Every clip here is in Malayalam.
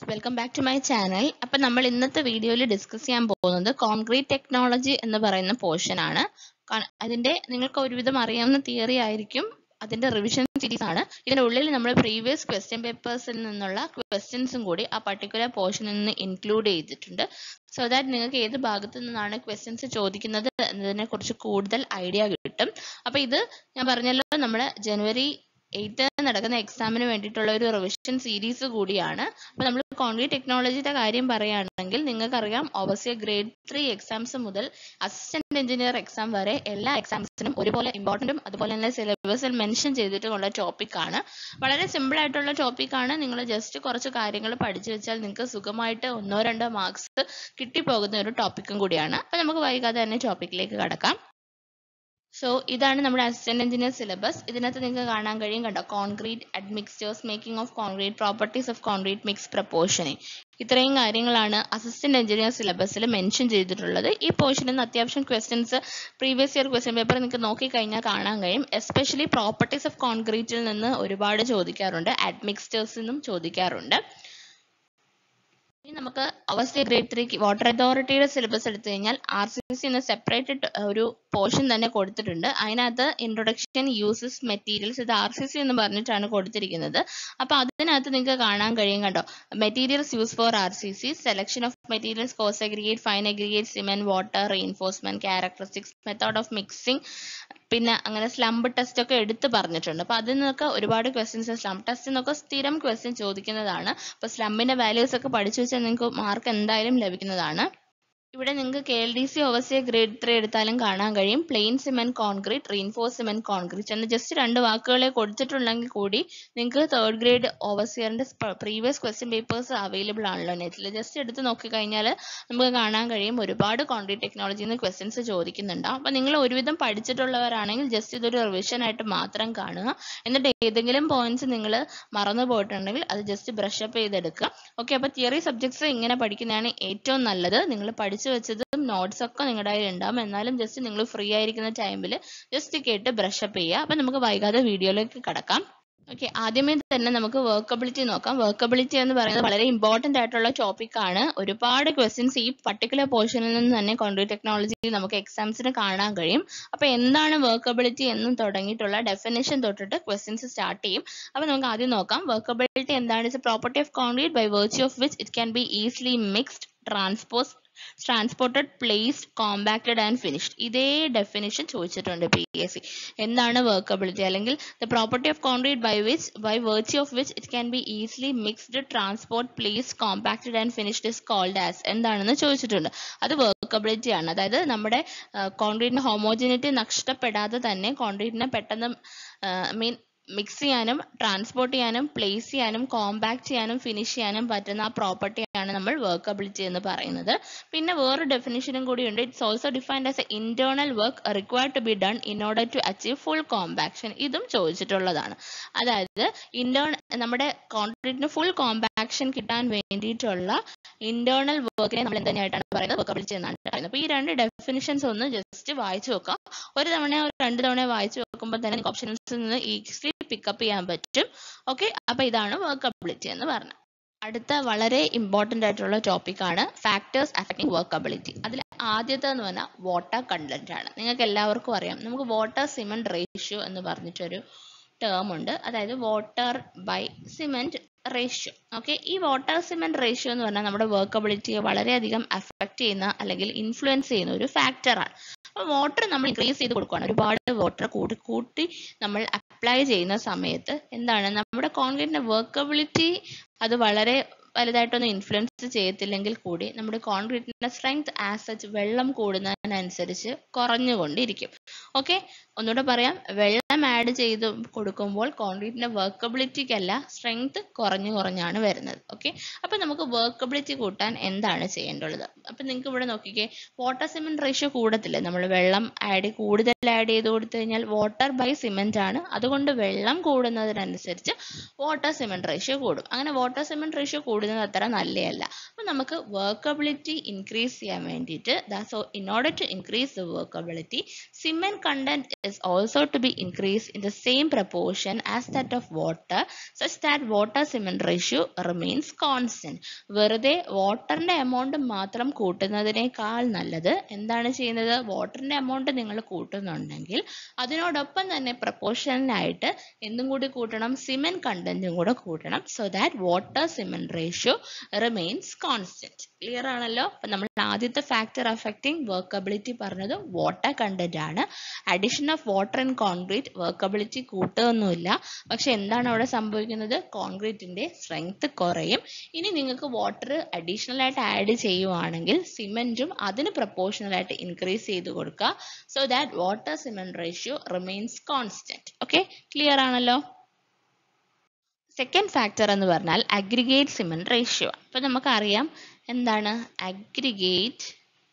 Welcome back to my channel അപ്പം നമ്മൾ ഇന്നത്തെ വീഡിയോയിൽ ഡിസ്കസ് ചെയ്യാൻ പോകുന്നത് കോൺക്രീറ്റ് ടെക്നോളജി എന്ന് പറയുന്ന പോർഷൻ ആണ് കാ- അതിന്റെ നിങ്ങൾക്ക് ഒരുവിധം അറിയാവുന്ന തിയറി ആയിരിക്കും അതിന്റെ റിവിഷൻ സീരീസ് ആണ് ഇതിന്റെ ഉള്ളിൽ നമ്മൾ പ്രീവിയസ് ക്വസ്റ്റ്യൻ പേപ്പേഴ്സിൽ നിന്നുള്ള ക്വസ്റ്റ്യൻസും കൂടി ആ പർട്ടിക്കുലർ പോർഷനിൽ നിന്ന് ഇൻക്ലൂഡ് ചെയ്തിട്ടുണ്ട് സോ ദാറ്റ് നിങ്ങൾക്ക് ഏത് ഭാഗത്തു നിന്നാണ് ക്വസ്റ്റ്യൻസ് ചോദിക്കുന്നത് എന്നതിനെ കുറിച്ച് കൂടുതൽ ഐഡിയ കിട്ടും അപ്പൊ ഇത് ഞാൻ പറഞ്ഞല്ലോ നമ്മൾ ജനുവരി എയ്ത്ത് നടക്കുന്ന എക്സാമിന് വേണ്ടിയിട്ടുള്ള ഒരു റിവിഷൻ സീരീസ് കൂടിയാണ് അപ്പൊ നമ്മൾ കോൺക്രീറ്റ് ടെക്നോളജിയുടെ കാര്യം പറയുകയാണെങ്കിൽ നിങ്ങൾക്കറിയാം ഓവർസിയർ ഗ്രേഡ് ത്രീ എക്സാംസ് മുതൽ അസിസ്റ്റന്റ് എഞ്ചിനീയർ എക്സാം വരെ എല്ലാ എക്സാംസിനും ഒരുപോലെ ഇമ്പോർട്ടന്റും അതുപോലെ തന്നെ സിലബസിൽ മെൻഷൻ ചെയ്തിട്ടുള്ള ടോപ്പിക് ആണ് വളരെ സിമ്പിൾ ആയിട്ടുള്ള ടോപ്പിക് ആണ് നിങ്ങൾ ജസ്റ്റ് കുറച്ച് കാര്യങ്ങൾ പഠിച്ചു വെച്ചാൽ നിങ്ങൾക്ക് സുഖമായിട്ട് ഒന്നോ രണ്ടോ മാർക്സ് കിട്ടിപ്പോകുന്ന ഒരു ടോപ്പിക്കും കൂടിയാണ് അപ്പൊ നമുക്ക് വൈകാതെ തന്നെ ടോപ്പിക്കിലേക്ക് കടക്കാം സോ ഇതാണ് നമ്മുടെ അസിസ്റ്റന്റ് എഞ്ചിനീയർ സിലബസ് ഇതിനകത്ത് നിങ്ങൾക്ക് കാണാൻ കഴിയും കണ്ടോ concrete admixtures making of concrete properties of concrete mix proportioning ഇത്രയും കാര്യങ്ങളാണ് അസിസ്റ്റന്റ് എഞ്ചിനീയർ സിലബസിൽ മെൻഷൻ ചെയ്തിട്ടുള്ളത് ഈ പോർഷനിൽ നിന്ന് അത്യാവശ്യം questions previous year question paper നിങ്ങൾക്ക് നോക്കിക്കഴിഞ്ഞാൽ കാണാൻ കഴിയും എസ്പെഷ്യലി പ്രോപ്പർട്ടീസ് ഓഫ് കോൺക്രീറ്റിൽ നിന്ന് ഒരുപാട് ചോദിക്കാറുണ്ട് അഡ്മിക്സ്റ്റേഴ്സിൽ നിന്നും ചോദിക്കാറുണ്ട് ഇനി നമുക്ക് അവസ്ഥ ഗ്രേഡ് ത്രീ വാട്ടർ അതോറിറ്റിയുടെ സിലബസ് എടുത്തു കഴിഞ്ഞാൽ ആർ സി സി എന്ന സെപ്പറേറ്റ് ഒരു പോർഷൻ തന്നെ കൊടുത്തിട്ടുണ്ട് അതിനകത്ത് ഇൻട്രൊഡക്ഷൻ യൂസസ് മെറ്റീരിയൽസ് ഇത് ആർ സി സി എന്ന് പറഞ്ഞിട്ടാണ് കൊടുത്തിരിക്കുന്നത് അപ്പൊ അതിനകത്ത് നിങ്ങൾക്ക് കാണാൻ കഴിയും കണ്ടോ materials use for R C C selection of materials coarse aggregate fine aggregate cement water reinforcement characteristics method of mixing പിന്നെ അങ്ങനെ സ്ലംബ് ടെസ്റ്റ് ഒക്കെ എടുത്ത് പറഞ്ഞിട്ടുണ്ട് അപ്പൊ അതിൽ നിന്നൊക്കെ ഒരുപാട് ക്വസ്റ്റ്യൻസ് സ്ലംബ് ടെസ്റ്റ് എന്നൊക്കെ സ്ഥിരം ക്വസ്റ്റ്യൻ ചോദിക്കുന്നതാണ് അപ്പൊ സ്ലംബിന്റെ വാല്യൂസ് ഒക്കെ പഠിച്ചു വെച്ചാൽ നിങ്ങൾക്ക് മാർക്ക് എന്തായാലും ലഭിക്കുന്നതാണ് ഇവിടെ നിങ്ങൾക്ക് K L D C overseer grade three എടുത്താലും കാണാൻ കഴിയും plain cement concrete reinforce cement concrete എന്ന് ജസ്റ്റ് രണ്ട് വാക്കുകളെ കൊടുത്തിട്ടുണ്ടെങ്കിൽ കൂടി നിങ്ങൾക്ക് തേർഡ് ഗ്രേഡ് ഓവർസിയറിന്റെ പ്രീവിയസ് ക്വസ്റ്റ്യൻ പേപ്പേഴ്സ് അവൈലബിൾ ആണല്ലോ നെറ്റിൽ ജസ്റ്റ് എടുത്ത് നോക്കിക്കഴിഞ്ഞാൽ നമുക്ക് കാണാൻ കഴിയും ഒരുപാട് കോൺക്രീറ്റ് ടെക്നോളജിയിൽ നിന്ന് ക്വസ്റ്റ്യൻസ് ചോദിക്കുന്നുണ്ടാവും അപ്പൊ നിങ്ങൾ ഒരുവിധം പഠിച്ചിട്ടുള്ളവരാണെങ്കിൽ ജസ്റ്റ് ഇതൊരു റിവിഷൻ ആയിട്ട് മാത്രം കാണുക എന്നിട്ട് ഏതെങ്കിലും പോയിന്റ്സ് നിങ്ങൾ മറന്നു പോയിട്ടുണ്ടെങ്കിൽ അത് ജസ്റ്റ് ബ്രഷ് അപ്പ് ചെയ്തെടുക്കുക ഓക്കെ അപ്പൊ തിയറി സബ്ജക്ട്സ് ഇങ്ങനെ പഠിക്കുന്നതാണ് ഏറ്റവും നല്ലത് നിങ്ങൾ പഠിച്ചു വെച്ചതും നോട്ട്സ് ഒക്കെ നിങ്ങളുടെ കയ്യിൽ ഉണ്ടാവും എന്നാലും ജസ്റ്റ് നിങ്ങൾ ഫ്രീ ആയിരിക്കുന്ന ടൈമിൽ ജസ്റ്റ് കേട്ട് ബ്രഷ് അപ്പ് ചെയ്യുക അപ്പൊ നമുക്ക് വൈകാതെ വീഡിയോയിലേക്ക് കടക്കാം ഓക്കെ ആദ്യമേ തന്നെ നമുക്ക് വർക്കബിലിറ്റി നോക്കാം വർക്കബിലിറ്റി എന്ന് പറയുന്നത് വളരെ ഇമ്പോർട്ടന്റ് ആയിട്ടുള്ള ടോപ്പിക് ആണ് ഒരുപാട് ക്വസ്റ്റ്യൻസ് ഈ പർട്ടിക്കുലർ പോർഷനിൽ നിന്ന് തന്നെ കോൺക്രീറ്റ് ടെക്നോളജി നമുക്ക് എക്സാംസിന് കാണാൻ കഴിയും അപ്പൊ എന്താണ് വർക്കബിലിറ്റി എന്നും തുടങ്ങിയിട്ടുള്ള ഡെഫിനേഷൻ തൊട്ടിട്ട് ക്വസ്റ്റ്യൻസ് സ്റ്റാർട്ട് ചെയ്യും അപ്പൊ നമുക്ക് ആദ്യം നോക്കാം വർക്കബിലിറ്റി എന്താണ് it's property of concrete by virtue of which it can be easily mixed transpose transported placed compacted and finished ഇതേ ഡെഫിനിഷൻ ചോദിച്ചിട്ടുണ്ട് പി എസ് സി എന്താണ് വർക്കബിലിറ്റി അല്ലെങ്കിൽ the property of concrete by which by virtue of which it can be easily mixed transport place compacted and finished is called as എന്താണെന്ന് ചോദിച്ചിട്ടുണ്ട് അത് വർക്കബിലിറ്റി ആണ് അതായത് നമ്മുടെ കോൺക്രീറ്റിന്റെ ഹോമോജിനിറ്റി നഷ്ടപ്പെടാതെ തന്നെ കോൺക്രീറ്റിനെ പെട്ടെന്ന് മീൻ മിക്സ് ചെയ്യാനും ട്രാൻസ്പോർട്ട് ചെയ്യാനും പ്ലേസ് ചെയ്യാനും കോമ്പാക്ട് ചെയ്യാനും ഫിനിഷ് ചെയ്യാനും പറ്റുന്ന ആ പ്രോപ്പർട്ടിയാണ് നമ്മൾ വർക്കബിലിറ്റി എന്ന് പറയുന്നത് പിന്നെ വേറെ ഡെഫിനിഷനും കൂടിയുണ്ട് it's also defined as a internal work required to be done in order to achieve full compaction ഇതും ചോദിച്ചിട്ടുള്ളതാണ് അതായത് ഇന്റേൺ നമ്മുടെ കോൺക്രീറ്റിന് ഫുൾ കോമ്പാക്ഷൻ കിട്ടാൻ വേണ്ടിയിട്ടുള്ള ഇന്റേണൽ വർക്കിനെ നമ്മൾ എന്ത് തന്നെയായിട്ടാണ് പറയുന്നത് വർക്കബിലിറ്റി എന്നാണ് പറയുന്നത് അപ്പൊ ഈ രണ്ട് ഡെഫിനിഷൻസ് ഒന്ന് ജസ്റ്റ് വായിച്ചു നോക്കാം ഒരു തവണ രണ്ട് തവണ വായിച്ചു നോക്കുമ്പോൾ തന്നെ ഓപ്ഷൻസിൽ നിന്ന് ഈസിലി പിക്കപ്പ് ചെയ്യാൻ പറ്റും ഓക്കെ അപ്പൊ ഇതാണ് വർക്കബിലിറ്റി എന്ന് പറഞ്ഞത് അടുത്ത വളരെ ഇമ്പോർട്ടന്റ് ആയിട്ടുള്ള ടോപ്പിക് ആണ് ഫാക്ടേഴ്സ് അഫക്റ്റിംഗ് വർക്കബിലിറ്റി അതിൽ ആദ്യത്തെ എന്ന് പറഞ്ഞാൽ വാട്ടർ കണ്ടന്റ് ആണ് നിങ്ങൾക്ക് എല്ലാവർക്കും അറിയാം നമുക്ക് വാട്ടർ സിമെന്റ് റേഷ്യോ എന്ന് പറഞ്ഞിട്ടൊരു ടേം ഉണ്ട് അതായത് water by cement ratio okay ഈ വാട്ടർ സിമെന്റ് റേഷ്യോ എന്ന് പറഞ്ഞാൽ നമ്മുടെ വർക്കബിലിറ്റിയെ വളരെയധികം അഫക്റ്റ് ചെയ്യുന്ന അല്ലെങ്കിൽ ഇൻഫ്ലുവൻസ് ചെയ്യുന്ന ഒരു ഫാക്ടറാണ് അപ്പോൾ വാട്ടർ നമ്മൾ ഇൻക്രീസ് ചെയ്ത് കൊടുക്കുകയാണ് ഒരുപാട് വാട്ടർ കൂട്ടി കൂട്ടി നമ്മൾ അപ്ലൈ ചെയ്യുന്ന സമയത്ത് എന്താണ് നമ്മുടെ കോൺക്രീറ്റിന്റെ വർക്കബിലിറ്റി അത് വളരെ വലുതായിട്ടൊന്നും ഇൻഫ്ലുവൻസ് ചെയ്യത്തില്ലെങ്കിൽ കൂടി നമ്മുടെ കോൺക്രീറ്റിന്റെ സ്ട്രെങ്ത് ആസ് സച്ച് വെള്ളം കൂടുന്നതിനനുസരിച്ച് കുറഞ്ഞുകൊണ്ടിരിക്കും ഓക്കെ ഒന്നുകൂടെ പറയാം വെള്ളം ആഡ് ചെയ്ത് കൊടുക്കുമ്പോൾ കോൺക്രീറ്റിന്റെ വർക്കബിലിറ്റിക്കല്ല സ്ട്രെങ്ത് കുറഞ്ഞു കുറഞ്ഞാണ് വരുന്നത് ഓക്കെ അപ്പൊ നമുക്ക് വർക്കബിലിറ്റി കൂട്ടാൻ എന്താണ് ചെയ്യേണ്ടത് അപ്പൊ നിങ്ങൾക്ക് ഇവിടെ നോക്കിക്കേ വാട്ടർ സിമെന്റ് റേഷ്യോ കൂടത്തില്ലേ നമ്മൾ വെള്ളം ആഡ് കൂടുതൽ ആഡ് ചെയ്ത് കൊടുത്തു കഴിഞ്ഞാൽ വാട്ടർ ബൈ സിമെന്റ് ആണ് അതുകൊണ്ട് വെള്ളം കൂടുന്നതിനനുസരിച്ച് വാട്ടർ സിമെന്റ് റേഷ്യോ കൂടും അങ്ങനെ വാട്ടർ സിമെന്റ് റേഷ്യോ കൂടുന്നത് അത്ര നല്ലതല്ല അപ്പൊ നമുക്ക് വർക്കബിലിറ്റി ഇൻക്രീസ് ചെയ്യാൻ വേണ്ടിയിട്ട് so in order to increase the workability cement content is also to be increased increase in the same proportion as that of water such that water cement ratio remains constant. വെറുതെ വാട്ടറിന്റെ എമൗണ്ട് മാത്രം കൂട്ടുന്നതിനേക്കാൾ നല്ലത് എന്താണ് ചെയ്യുന്നത് വാട്ടറിന്റെ എമൗണ്ട് നിങ്ങൾ കൂട്ടുന്നുണ്ടെങ്കിൽ അതിനോടൊപ്പം തന്നെ പ്രപ്പോർഷനായിട്ട് എന്തും കൂടി കൂട്ടണം സിമെന്റ് കണ്ടന്റും കൂടെ കൂട്ടണം so that water cement ratio remains constant clear ആണല്ലോ അപ്പൊ നമ്മൾ ആദ്യത്തെ ഫാക്ടർ അഫക്റ്റിംഗ് വർക്കബിലിറ്റി പറഞ്ഞത് വാട്ടർ കണ്ടന്റ് ആണ് addition of water in concrete workability കൂട്ടുകയൊന്നുമില്ല പക്ഷെ എന്താണ് അവിടെ സംഭവിക്കുന്നത് കോൺക്രീറ്റിന്റെ സ്ട്രെങ്ത് കുറയും ഇനി നിങ്ങൾക്ക് വാട്ടർ അഡീഷണൽ ആയിട്ട് ആഡ് ചെയ്യുവാണെങ്കിൽ സിമെന്റും അതിന് പ്രപ്പോർഷണൽ ആയിട്ട് ഇൻക്രീസ് ചെയ്ത് കൊടുക്കുക so that water cement ratio remains constant okay clear ആണല്ലോ സെക്കൻഡ് ഫാക്ടർ എന്ന് പറഞ്ഞാൽ അഗ്രിഗേറ്റ് സിമെന്റ് റേഷ്യോ അപ്പൊ നമുക്കറിയാം എന്താണ് aggregate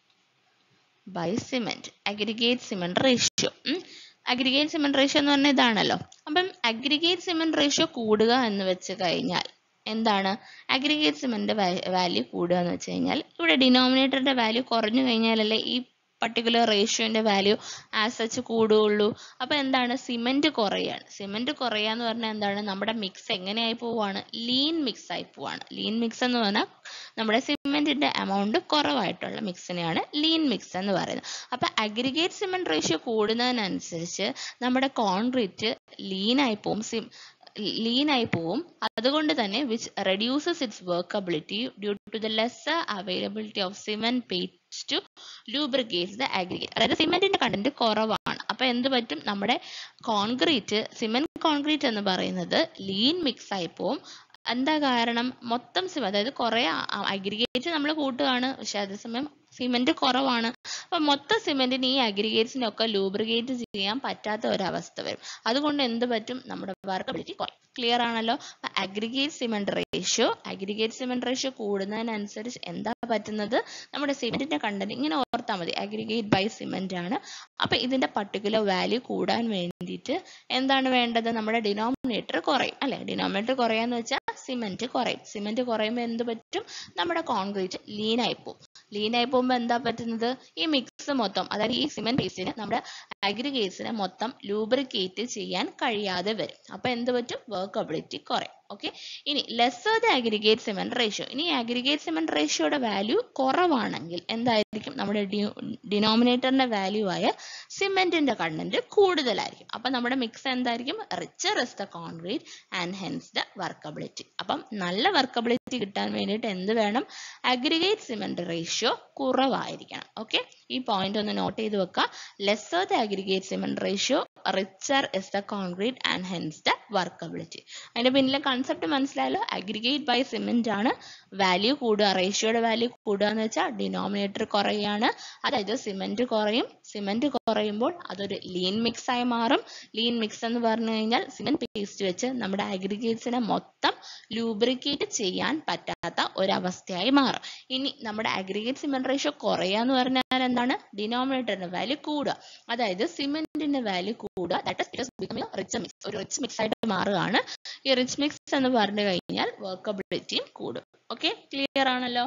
by cement aggregate cement ratio aggregate cement ratio എന്ന് പറഞ്ഞാൽ ഇതാണല്ലോ അപ്പം അഗ്രിഗേറ്റ് സിമെന്റ് റേഷ്യോ കൂടുക എന്ന് വെച്ച് കഴിഞ്ഞാൽ എന്താണ് അഗ്രിഗേറ്റ് സിമെന്റ് വാല്യൂ കൂടുക എന്ന് വെച്ച് കഴിഞ്ഞാൽ ഇവിടെ ഡിനോമിനേറ്ററിന്റെ വാല്യൂ കുറഞ്ഞു കഴിഞ്ഞാലല്ലേ ഈ പർട്ടിക്കുലർ റേഷ്യോന്റെ വാല്യൂ ആസ് സച്ച് കൂടുകയുള്ളൂ അപ്പൊ എന്താണ് സിമെന്റ് കുറയാണ് സിമെന്റ് കുറയാന്ന് പറഞ്ഞാൽ എന്താണ് നമ്മുടെ മിക്സ് എങ്ങനെയായി പോവാണ് ലീൻ മിക്സ് ആയി പോവാണ് ലീൻ മിക്സ് എന്ന് പറഞ്ഞാൽ നമ്മുടെ സിമെന്റിന്റെ എമൗണ്ട് കുറവായിട്ടുള്ള മിക്സിനെയാണ് ലീൻ മിക്സ് എന്ന് പറയുന്നത് അപ്പൊ അഗ്രിഗേറ്റ് സിമെന്റ് റേഷ്യോ കൂടുന്നതിനനുസരിച്ച് നമ്മുടെ കോൺക്രീറ്റ് ലീൻ ആയി പോവും സിം ലീൻ ആയി പോവും അതുകൊണ്ട് തന്നെ which reduces its workability due to the lesser availability of cement paste to lubricate the aggregate അതായത് സിമെന്റിന്റെ കണ്ടന്റ് കുറവാണ് അപ്പൊ എന്ത് പറ്റും നമ്മുടെ കോൺക്രീറ്റ് സിമെന്റ് കോൺക്രീറ്റ് എന്ന് പറയുന്നത് ലീൻ മിക്സ് ആയി പോവും എന്താ കാരണം മൊത്തം സിമ അതായത് കുറെ അഗ്രിഗേറ്റ് നമ്മൾ കൂട്ടുകയാണ് പക്ഷെ അതേസമയം സിമെന്റ് കുറവാണ് അപ്പൊ മൊത്തം സിമെന്റിന് ഈ അഗ്രിഗേറ്റ്സിനെ ഒക്കെ ലൂബ്രിക്കേറ്റ് ചെയ്യാൻ പറ്റാത്ത ഒരവസ്ഥ വരും അതുകൊണ്ട് എന്ത് പറ്റും നമ്മുടെ വർക്കബിലിറ്റി ക്ലിയർ ആണല്ലോ aggregate cement ratio aggregate cement ratio കൂടുന്നതിനനുസരിച്ച് എന്താ പറ്റുന്നത് നമ്മുടെ സിമെന്റിന്റെ കണ്ടന്റ് ഇങ്ങനെ ഓർത്താൽ മതി അഗ്രിഗേറ്റ് ബൈ സിമെന്റ് ആണ് അപ്പൊ ഇതിന്റെ പർട്ടിക്കുലർ വാല്യൂ കൂടാൻ വേണ്ടിയിട്ട് എന്താണ് വേണ്ടത് നമ്മുടെ ഡിനോമിനേറ്റർ കുറയും അല്ലെ ഡിനോമിനേറ്റർ കുറയാന്ന് വെച്ചാൽ സിമെന്റ് കുറയും സിമെന്റ് കുറയുമ്പോൾ എന്ത് പറ്റും നമ്മുടെ കോൺക്രീറ്റ് ലീൻ ആയി പോകും ലീൻ ആയി പോകുമ്പോൾ എന്താ പറ്റുന്നത് ഈ മിക്സ് മൊത്തം അതായത് ഈ സിമെന്റ് പേസ്റ്റിന് നമ്മുടെ അഗ്രിഗേറ്റ്സിനെ മൊത്തം ലൂബ്രിക്കേറ്റ് ചെയ്യാൻ കഴിയാതെ വരും അപ്പൊ എന്ത് പറ്റും വർക്കബിലിറ്റി കുറയും ഓക്കെ ഇനി lesser the aggregate cement ratio ഇനി അഗ്രിഗേറ്റ് സിമെന്റ് റേഷ്യോയുടെ വാല്യൂ കുറവാണെങ്കിൽ എന്തായിരിക്കും നമ്മുടെ ഡിനോമിനേറ്ററിന്റെ വാല്യൂ ആയ സിമെന്റിന്റെ കണ്ടന്റ് കൂടുതലായിരിക്കും അപ്പൊ നമ്മുടെ മിക്സ് എന്തായിരിക്കും richer is the concrete and hence the workability അപ്പം നല്ല വർക്കബിലിറ്റി കിട്ടാൻ വേണ്ടിയിട്ട് എന്ത് വേണം അഗ്രിഗേറ്റ് സിമെന്റ് റേഷ്യോ കുറവായിരിക്കണം ഓക്കെ ഈ പോയിന്റ് ഒന്ന് നോട്ട് ചെയ്ത് വെക്കുക lesser the aggregate cement ratio richer is the concrete and hence the workability അതിന്റെ പിന്നിലെ കൺസെപ്റ്റ് മനസ്സിലായല്ലോ അഗ്രിഗേറ്റ് ബൈ സിമെന്റ് ആണ് വാല്യൂ കൂടുക റേഷ്യോയുടെ വാല്യൂ കൂടുക എന്ന് വെച്ചാൽ ഡിനോമിനേറ്റർ കുറയാണ് അതായത് സിമെന്റ് കുറയും സിമെന്റ് കുറയുമ്പോൾ അതൊരു ലീൻ മിക്സ് ആയി മാറും ലീൻ മിക്സ് എന്ന് പറഞ്ഞു കഴിഞ്ഞാൽ സിമെന്റ് പേസ്റ്റ് വെച്ച് നമ്മുടെ അഗ്രിഗേറ്റ്സിനെ മൊത്തം ലൂബ്രിക്കേറ്റ് ചെയ്യാൻ പറ്റാത്ത ഒരവസ്ഥയായി മാറും ഇനി നമ്മുടെ അഗ്രിഗേറ്റ് സിമെന്റ് റേഷ്യോ കുറയാന്ന് പറഞ്ഞാൽ എന്താണ് ഡിനോമിനേറ്ററിന്റെ വാല്യൂ കൂടുക അതായത് സിമെന്റിന്റെ വാല്യൂ കൂടുക that is becoming rich mix ഒരു റിച്ച് മിക്സ് ആയിട്ട് മാറുകയാണ് ഈ റിച്ച് മിക്സ് എന്ന് പറഞ്ഞു കഴിഞ്ഞാൽ വർക്കബിലിറ്റിയും കൂടും ഓക്കെ ക്ലിയർ ആണല്ലോ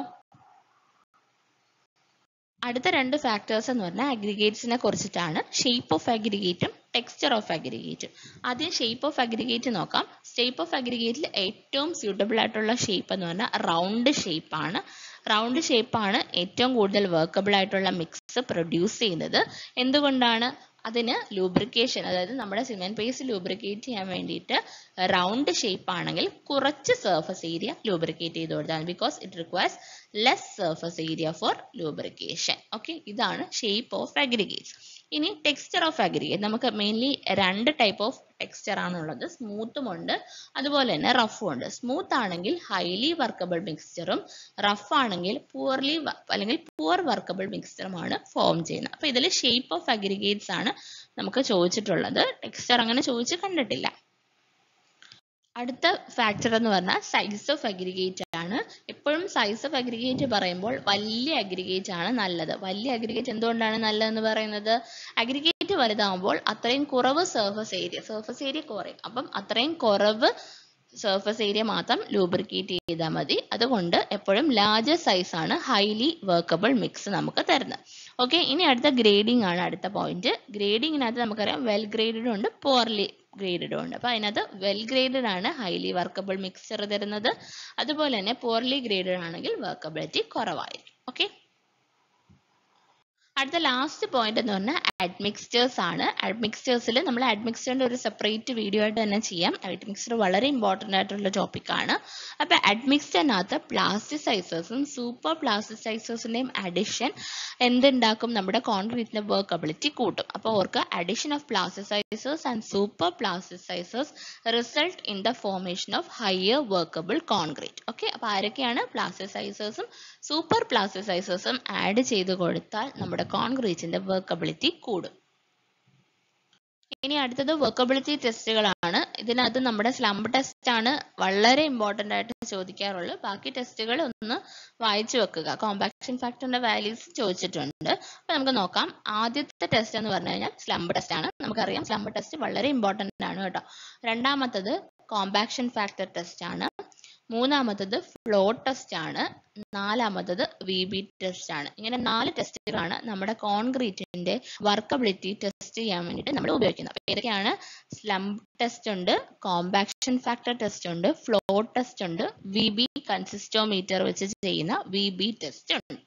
അടുത്ത രണ്ട് ഫാക്ടേഴ്സ് എന്ന് പറഞ്ഞാൽ അഗ്രിഗേറ്റ്സിനെ കുറിച്ചിട്ടാണ് ഷേപ്പ് ഓഫ് അഗ്രിഗേറ്റും ടെക്സ്ചർ ഓഫ് അഗ്രിഗേറ്റും ആദ്യം ഷേപ്പ് ഓഫ് അഗ്രിഗേറ്റ് നോക്കാം ഷേപ്പ് ഓഫ് അഗ്രിഗേറ്റിൽ ഏറ്റവും സ്യൂട്ടബിൾ ആയിട്ടുള്ള ഷേപ്പ് എന്ന് പറഞ്ഞാൽ റൗണ്ട് ഷേപ്പ് ആണ് റൗണ്ട് ഷേപ്പ് ആണ് ഏറ്റവും കൂടുതൽ വർക്കബിൾ ആയിട്ടുള്ള മിക്സ് പ്രൊഡ്യൂസ് ചെയ്യുന്നത് എന്തുകൊണ്ടാണ് അതിന് ലൂബ്രിക്കേഷൻ അതായത് നമ്മുടെ സിമെന്റ് പേസ്റ്റ് ലൂബ്രിക്കേറ്റ് ചെയ്യാൻ വേണ്ടിയിട്ട് റൗണ്ട് ഷേപ്പ് ആണെങ്കിൽ കുറച്ച് സർഫസ് ഏരിയ ലൂബ്രിക്കേറ്റ് ചെയ്ത് കൊടുത്താൽ because it requires less surface area for lubrication okay ഇതാണ് ഷേപ്പ് ഓഫ് അഗ്രിഗേറ്റ്സ് ഇനി ടെക്സ്ചർ ഓഫ് അഗ്രിഗേറ്റ് നമുക്ക് മെയിൻലി രണ്ട് ടൈപ്പ് ഓഫ് ടെക്സ്ചർ ആണുള്ളത് സ്മൂത്തും ഉണ്ട് അതുപോലെ തന്നെ റഫും ഉണ്ട് സ്മൂത്ത് ആണെങ്കിൽ ഹൈലി വർക്കബിൾ മിക്സ്ചറും റഫ് ആണെങ്കിൽ പുവർലി അല്ലെങ്കിൽ പുവർ വർക്കബിൾ മിക്സ്ചറുമാണ് ഫോം ചെയ്യുന്നത് അപ്പൊ ഇതിൽ ഷേപ്പ് ഓഫ് അഗ്രിഗേറ്റ്സ് ആണ് നമുക്ക് ചോദിച്ചിട്ടുള്ളത് ടെക്സ്ചർ അങ്ങനെ ചോദിച്ച് കണ്ടിട്ടില്ല അടുത്ത ഫാക്ടർ എന്ന് പറഞ്ഞാൽ സൈസ് ഓഫ് അഗ്രിഗേറ്റ് ആണ് എപ്പോഴും സൈസ് ഓഫ് അഗ്രിഗേറ്റ് പറയുമ്പോൾ വലിയ അഗ്രിഗേറ്റ് ആണ് നല്ലത് വലിയ അഗ്രിഗേറ്റ് എന്തുകൊണ്ടാണ് നല്ലതെന്ന് പറയുന്നത് അഗ്രിഗേറ്റ് വലുതാകുമ്പോൾ അത്രയും കുറവ് സർഫസ് ഏരിയ സർഫസ് ഏരിയ കുറയും അപ്പം അത്രയും കുറവ് സർഫസ് ഏരിയ മാത്രം ലൂബ്രിക്കേറ്റ് ചെയ്താൽ മതി അതുകൊണ്ട് എപ്പോഴും ലാർജർ സൈസ് ആണ് ഹൈലി വർക്കബിൾ മിക്സ് നമുക്ക് തരുന്നത് ഓക്കെ ഇനി അടുത്ത ഗ്രേഡിംഗ് ആണ് അടുത്ത പോയിന്റ് ഗ്രേഡിങ്ങിനകത്ത് നമുക്കറിയാം വെൽ ഗ്രേഡഡും ഉണ്ട് പോർലി ഗ്രേഡഡും ഉണ്ട് അപ്പോൾ അതിനകത്ത് വെൽ ഗ്രേഡഡ് ആണ് ഹൈലി വർക്കബിൾ മിക്സ്ചർ തരുന്നത് അതുപോലെ തന്നെ പോർലി ഗ്രേഡഡ് ആണെങ്കിൽ വർക്കബിലിറ്റി കുറവായിരിക്കും ഓക്കെ അടുത്ത ലാസ്റ്റ് പോയിന്റ് എന്ന് പറഞ്ഞാൽ അഡ്മിക്സ്റ്റേഴ്സ് ആണ് അഡ്മിക്സ്റ്റേഴ്സിൽ നമ്മൾ അഡ്മിക്സ്റ്ററിന്റെ ഒരു സെപ്പറേറ്റ് വീഡിയോ ആയിട്ട് തന്നെ ചെയ്യാം അഡ്മിക്സ്റ്റർ വളരെ ഇമ്പോർട്ടൻ്റ് ആയിട്ടുള്ള ടോപ്പിക് ആണ് അപ്പോൾ അഡ്മിക്സ്റ്ററിനകത്ത് പ്ലാസ്റ്റിസൈസേഴ്സും സൂപ്പർ പ്ലാസ്റ്റിസൈസേഴ്സിന്റെയും അഡിഷൻ എന്തുണ്ടാക്കും നമ്മുടെ കോൺക്രീറ്റിന്റെ വർക്കബിലിറ്റി കൂട്ടും അപ്പോൾ ഓർക്ക് addition of plasticizers and super plasticizers result in the formation of higher workable concrete okay അപ്പോൾ ആരൊക്കെയാണ് പ്ലാസ്റ്റിസൈസേഴ്സും സൂപ്പർ പ്ലാസ്റ്റിസൈസേഴ്സും ആഡ് ചെയ്ത് കൊടുത്താൽ നമ്മുടെ കോൺക്രീറ്റിന്റെ വർക്കബിലിറ്റി കൂടും ഇനി അടുത്തത് വർക്കബിലിറ്റി ടെസ്റ്റുകളാണ് ഇതിനകത്ത് നമ്മുടെ സ്ലംബ് ടെസ്റ്റ് ആണ് വളരെ ഇമ്പോർട്ടൻ്റ് ആയിട്ട് ചോദിക്കാറുള്ളത് ബാക്കി ടെസ്റ്റുകൾ ഒന്ന് വായിച്ചു വെക്കുക കോമ്പാക്ഷൻ ഫാക്ടറിന്റെ വാല്യൂസ് ചോദിച്ചിട്ടുണ്ട് അപ്പൊ നമുക്ക് നോക്കാം ആദ്യത്തെ ടെസ്റ്റ് എന്ന് പറഞ്ഞു കഴിഞ്ഞാൽ സ്ലംബ് ടെസ്റ്റ് ആണ് നമുക്കറിയാം സ്ലംബ് ടെസ്റ്റ് വളരെ ഇമ്പോർട്ടൻ്റ് ആണ് കേട്ടോ രണ്ടാമത്തത് കോമ്പാക്ഷൻ ഫാക്ടർ ടെസ്റ്റ് ആണ് മൂന്നാമത്തത് ഫ്ലോ ടെസ്റ്റ് ആണ് നാലാമത്തത് വി ബി ടെസ്റ്റ് ആണ് ഇങ്ങനെ നാല് ടെസ്റ്റുകളാണ് നമ്മുടെ കോൺക്രീറ്റിന്റെ വർക്കബിലിറ്റി ടെസ്റ്റ് ചെയ്യാൻ വേണ്ടിയിട്ട് നമ്മൾ ഉപയോഗിക്കുന്നത് അപ്പോൾ ഏതൊക്കെയാണ് സ്ലം ടെസ്റ്റ് ഉണ്ട് കോമ്പാക്ഷൻ ഫാക്ടർ ടെസ്റ്റ് ഉണ്ട് ഫ്ലോ ടെസ്റ്റ് ഉണ്ട് വി ബി കൺസിസ്റ്റോമീറ്റർ വെച്ച് ചെയ്യുന്ന വി ബി ടെസ്റ്റ് ഉണ്ട്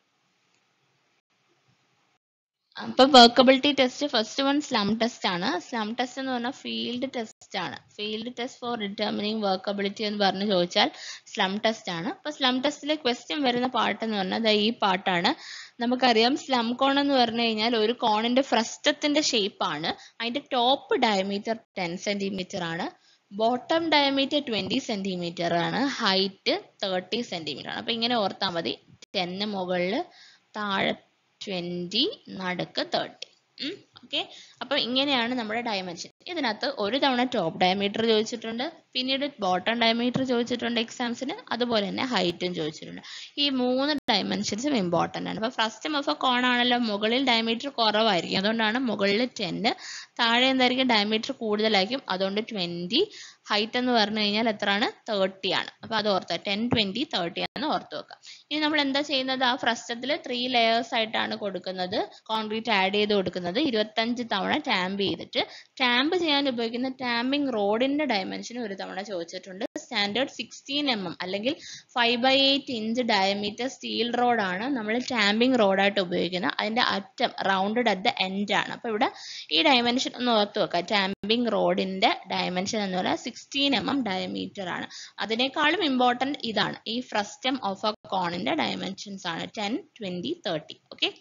അപ്പൊ workability test first one slump test ആണ് സ്ലം ടെസ്റ്റ് എന്ന് പറഞ്ഞാൽ ഫീൽഡ് ടെസ്റ്റ് ആണ് field test for determining workability എന്ന് പറഞ്ഞ് ചോദിച്ചാൽ സ്ലം ടെസ്റ്റ് ആണ് അപ്പൊ സ്ലം ടെസ്റ്റിലെ ക്വസ്റ്റ്യൻ വരുന്ന പാർട്ട് എന്ന് പറഞ്ഞാൽ ദാ ഈ പാർട്ടാണ് നമുക്കറിയാം സ്ലം കോൺ എന്ന് പറഞ്ഞു കഴിഞ്ഞാൽ ഒരു കോണിന്റെ ഫ്രസ്റ്റത്തിന്റെ ഷേപ്പ് ആണ് അതിന്റെ ടോപ്പ് ഡയമീറ്റർ ടെൻ സെന്റിമീറ്റർ ആണ് ബോട്ടം ഡയമീറ്റർ ട്വന്റി സെന്റിമീറ്റർ ആണ് ഹൈറ്റ് തേർട്ടി സെന്റിമീറ്റർ ആണ് അപ്പൊ ഇങ്ങനെ ഓർത്താൽ മതി ടെന്ന് മുകളിൽ താഴെ ട്വന്റി നടുക്ക് തേർട്ടി ഓക്കെ അപ്പൊ ഇങ്ങനെയാണ് നമ്മുടെ ഡയമെൻഷൻ ഇതിനകത്ത് ഒരു തവണ ടോപ്പ് ഡയമീറ്റർ ചോദിച്ചിട്ടുണ്ട് പിന്നീട് ബോട്ടം ഡയമീറ്റർ ചോദിച്ചിട്ടുണ്ട് എക്സാംസിന് അതുപോലെ തന്നെ ഹൈറ്റും ചോദിച്ചിട്ടുണ്ട് ഈ മൂന്ന് ഡയമെൻഷൻസും ഇമ്പോർട്ടൻ്റ് ആണ് അപ്പൊ ഫസ്റ്റ് ഓഫ് കോൺ ആണല്ലോ മുകളിൽ ഡയമീറ്റർ കുറവായിരിക്കും അതുകൊണ്ടാണ് മുകളിൽ ടെന്ന് താഴെ എന്തായിരിക്കും ഡയമീറ്റർ കൂടുതലായിരിക്കും അതുകൊണ്ട് ട്വന്റി ഹൈറ്റ് എന്ന് പറഞ്ഞു കഴിഞ്ഞാൽ എത്രയാണ് തേർട്ടി ആണ് അപ്പൊ അത് ഓർത്ത് ടെൻ ട്വന്റി തേർട്ടി എന്ന് ഓർത്ത് വെക്കാം ഇനി നമ്മൾ എന്താ ചെയ്യുന്നത് ആ ഫ്രസ്റ്റത്തിൽ ത്രീ ലെയേഴ്സ് ആയിട്ടാണ് കൊടുക്കുന്നത് കോൺക്രീറ്റ് ആഡ് ചെയ്ത് കൊടുക്കുന്നത് ഇരുപത്തഞ്ച് തവണ ടാമ്പ് ചെയ്തിട്ട് ടാമ്പ് ചെയ്യാൻ ഉപയോഗിക്കുന്ന ടാമ്പിംഗ് റോഡിന്റെ ഡയമെൻഷൻ ഒരു തവണ ചോദിച്ചിട്ടുണ്ട് സ്റ്റാൻഡേർഡ് സിക്സ്റ്റീൻ എം എം അല്ലെങ്കിൽ five by eight inch diameter steel റോഡാണ് നമ്മൾ ടാമ്പിംഗ് റോഡായിട്ട് ഉപയോഗിക്കുന്നത് അതിന്റെ അറ്റം റൗണ്ടഡ് അറ്റ് ദ എൻഡ് ആണ് അപ്പൊ ഇവിടെ ഈ ഡയമെൻഷൻ ഒന്ന് ഓർത്ത് വെക്കാം ടാമ്പിംഗ് റോഡിന്റെ ഡയമെൻഷൻ എന്ന് പറയുന്നത് സിക്സ്റ്റീൻ എം എം ഡയമീറ്റർ ആണ് അതിനേക്കാളും ഇമ്പോർട്ടന്റ് ഇതാണ് ഈ ഫ്രസ്റ്റം ഓഫ് എ കോണിന്റെ ഡയമെൻഷൻസ് ആണ് ടെൻ ട്വന്റി തേർട്ടി ഓക്കെ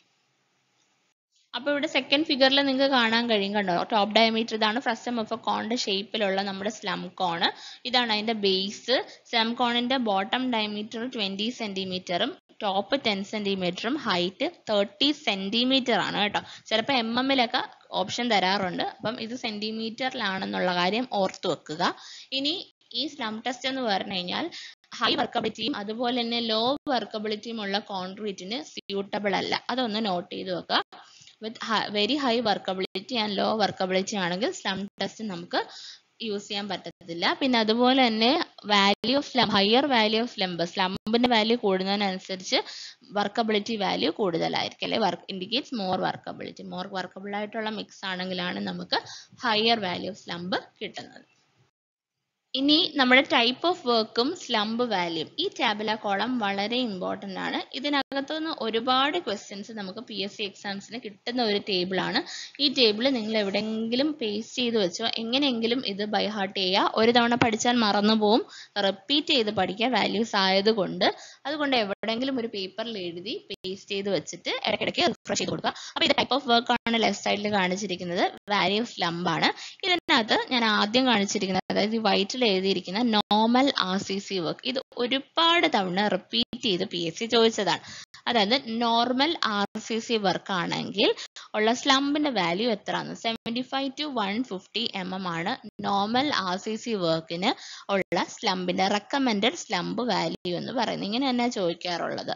അപ്പൊ ഇവിടെ സെക്കൻഡ് ഫിഗറിൽ നിങ്ങൾക്ക് കാണാൻ കഴിയും കണ്ടോ ടോപ്പ് ഡയമീറ്റർ ഇതാണ് ഫ്രസ്റ്റം ഓഫ് എ കോണിന്റെ ഷേപ്പിലുള്ള നമ്മുടെ സ്ലം കോണ് ഇതാണ് അതിന്റെ ബേസ് സ്ലം കോണിന്റെ ബോട്ടം ഡയമീറ്റർ ട്വന്റി സെന്റിമീറ്ററും ടോപ്പ് ടെൻ സെന്റിമീറ്ററും ഹൈറ്റ് തേർട്ടി സെന്റിമീറ്റർ ആണ് കേട്ടോ ചിലപ്പോൾ എം എമ്മിലൊക്കെ ഓപ്ഷൻ തരാറുണ്ട് അപ്പം ഇത് സെന്റിമീറ്ററിലാണെന്നുള്ള കാര്യം ഓർത്തു വെക്കുക ഇനി ഈ സ്ലം ടെസ്റ്റ് എന്ന് പറഞ്ഞു കഴിഞ്ഞാൽ ഹൈ വർക്കബിലിറ്റിയും അതുപോലെ തന്നെ ലോ വർക്കബിലിറ്റിയും ഉള്ള കോൺക്രീറ്റിന് സ്യൂട്ടബിൾ അല്ല അതൊന്ന് നോട്ട് ചെയ്ത് വെക്കുക with very high workability and low workability ആണെങ്കിൽ സ്ലം ടെസ്റ്റ് നമുക്ക് യൂസ് ചെയ്യാൻ പറ്റത്തില്ല പിന്നെ അതുപോലെ തന്നെ value of slump higher value of slump സ്ലംബിന്റെ വാല്യൂ കൂടുന്നതിനനുസരിച്ച് വർക്കബിലിറ്റി വാല്യൂ കൂടുതലായിരിക്കും അല്ലെ work indicates more workability more workable ആയിട്ടുള്ള മിക്സ് ആണെങ്കിലാണ് നമുക്ക് ഹയർ വാല്യൂ ഓഫ് സ്ലംബ് കിട്ടുന്നത് ഇനി നമ്മുടെ ടൈപ്പ് ഓഫ് വർക്കും സ്ലംബ് വാല്യൂം ഈ ടാബുല കോളം വളരെ ഇമ്പോർട്ടൻ്റ് ആണ് ഇതിനകത്തു നിന്ന് ഒരുപാട് ക്വസ്റ്റ്യൻസ് നമുക്ക് പി എസ് സി എക്സാംസിന് കിട്ടുന്ന ഒരു ടേബിൾ ആണ് ഈ ടേബിൾ നിങ്ങൾ എവിടെയെങ്കിലും പേസ്റ്റ് ചെയ്ത് വെച്ചോ എങ്ങനെയെങ്കിലും ഇത് ബൈ ഹാർട്ട് ചെയ്യുക ഒരു തവണ പഠിച്ചാൽ മറന്നു പോവും റിപ്പീറ്റ് ചെയ്ത് പഠിക്കുക വാല്യൂസ് ആയതുകൊണ്ട് അതുകൊണ്ട് എവിടെയെങ്കിലും ഒരു പേപ്പറിൽ എഴുതി പേസ്റ്റ് ചെയ്ത് വെച്ചിട്ട് ഇടയ്ക്കിടയ്ക്ക് റിഫ്രഷ് ചെയ്ത് കൊടുക്കുക അപ്പോൾ ഇത് ടൈപ്പ് ഓഫ് വർക്ക് ആണ് ലെഫ്റ്റ് സൈഡിൽ കാണിച്ചിരിക്കുന്നത് വാല്യൂ ഓഫ് സ്ലംബ് ആണ് ഇതിനകത്ത് ഞാൻ ആദ്യം കാണിച്ചിരിക്കുന്നത് അതായത് ഈ വൈറ്റിൽ എഴുതിയിരിക്കുന്ന normal R C C work ഇത് ഒരുപാട് തവണ റിപ്പീറ്റ് ചെയ്ത് പി എസ് സി ചോദിച്ചതാണ് അതായത് normal R C C work ആണെങ്കിൽ ഉള്ള സ്ലംബിന്റെ വാല്യൂ എത്രയാണ് seventy five to one fifty M M ആണ് നോർമൽ ആർ സി സി വർക്കിന് ഉള്ള സ്ലംബിന്റെ റെക്കമെൻഡഡ് സ്ലംബ് വാല്യൂ എന്ന് പറയുന്നത് ഇങ്ങനെ തന്നെ ചോദിക്കാറുള്ളത്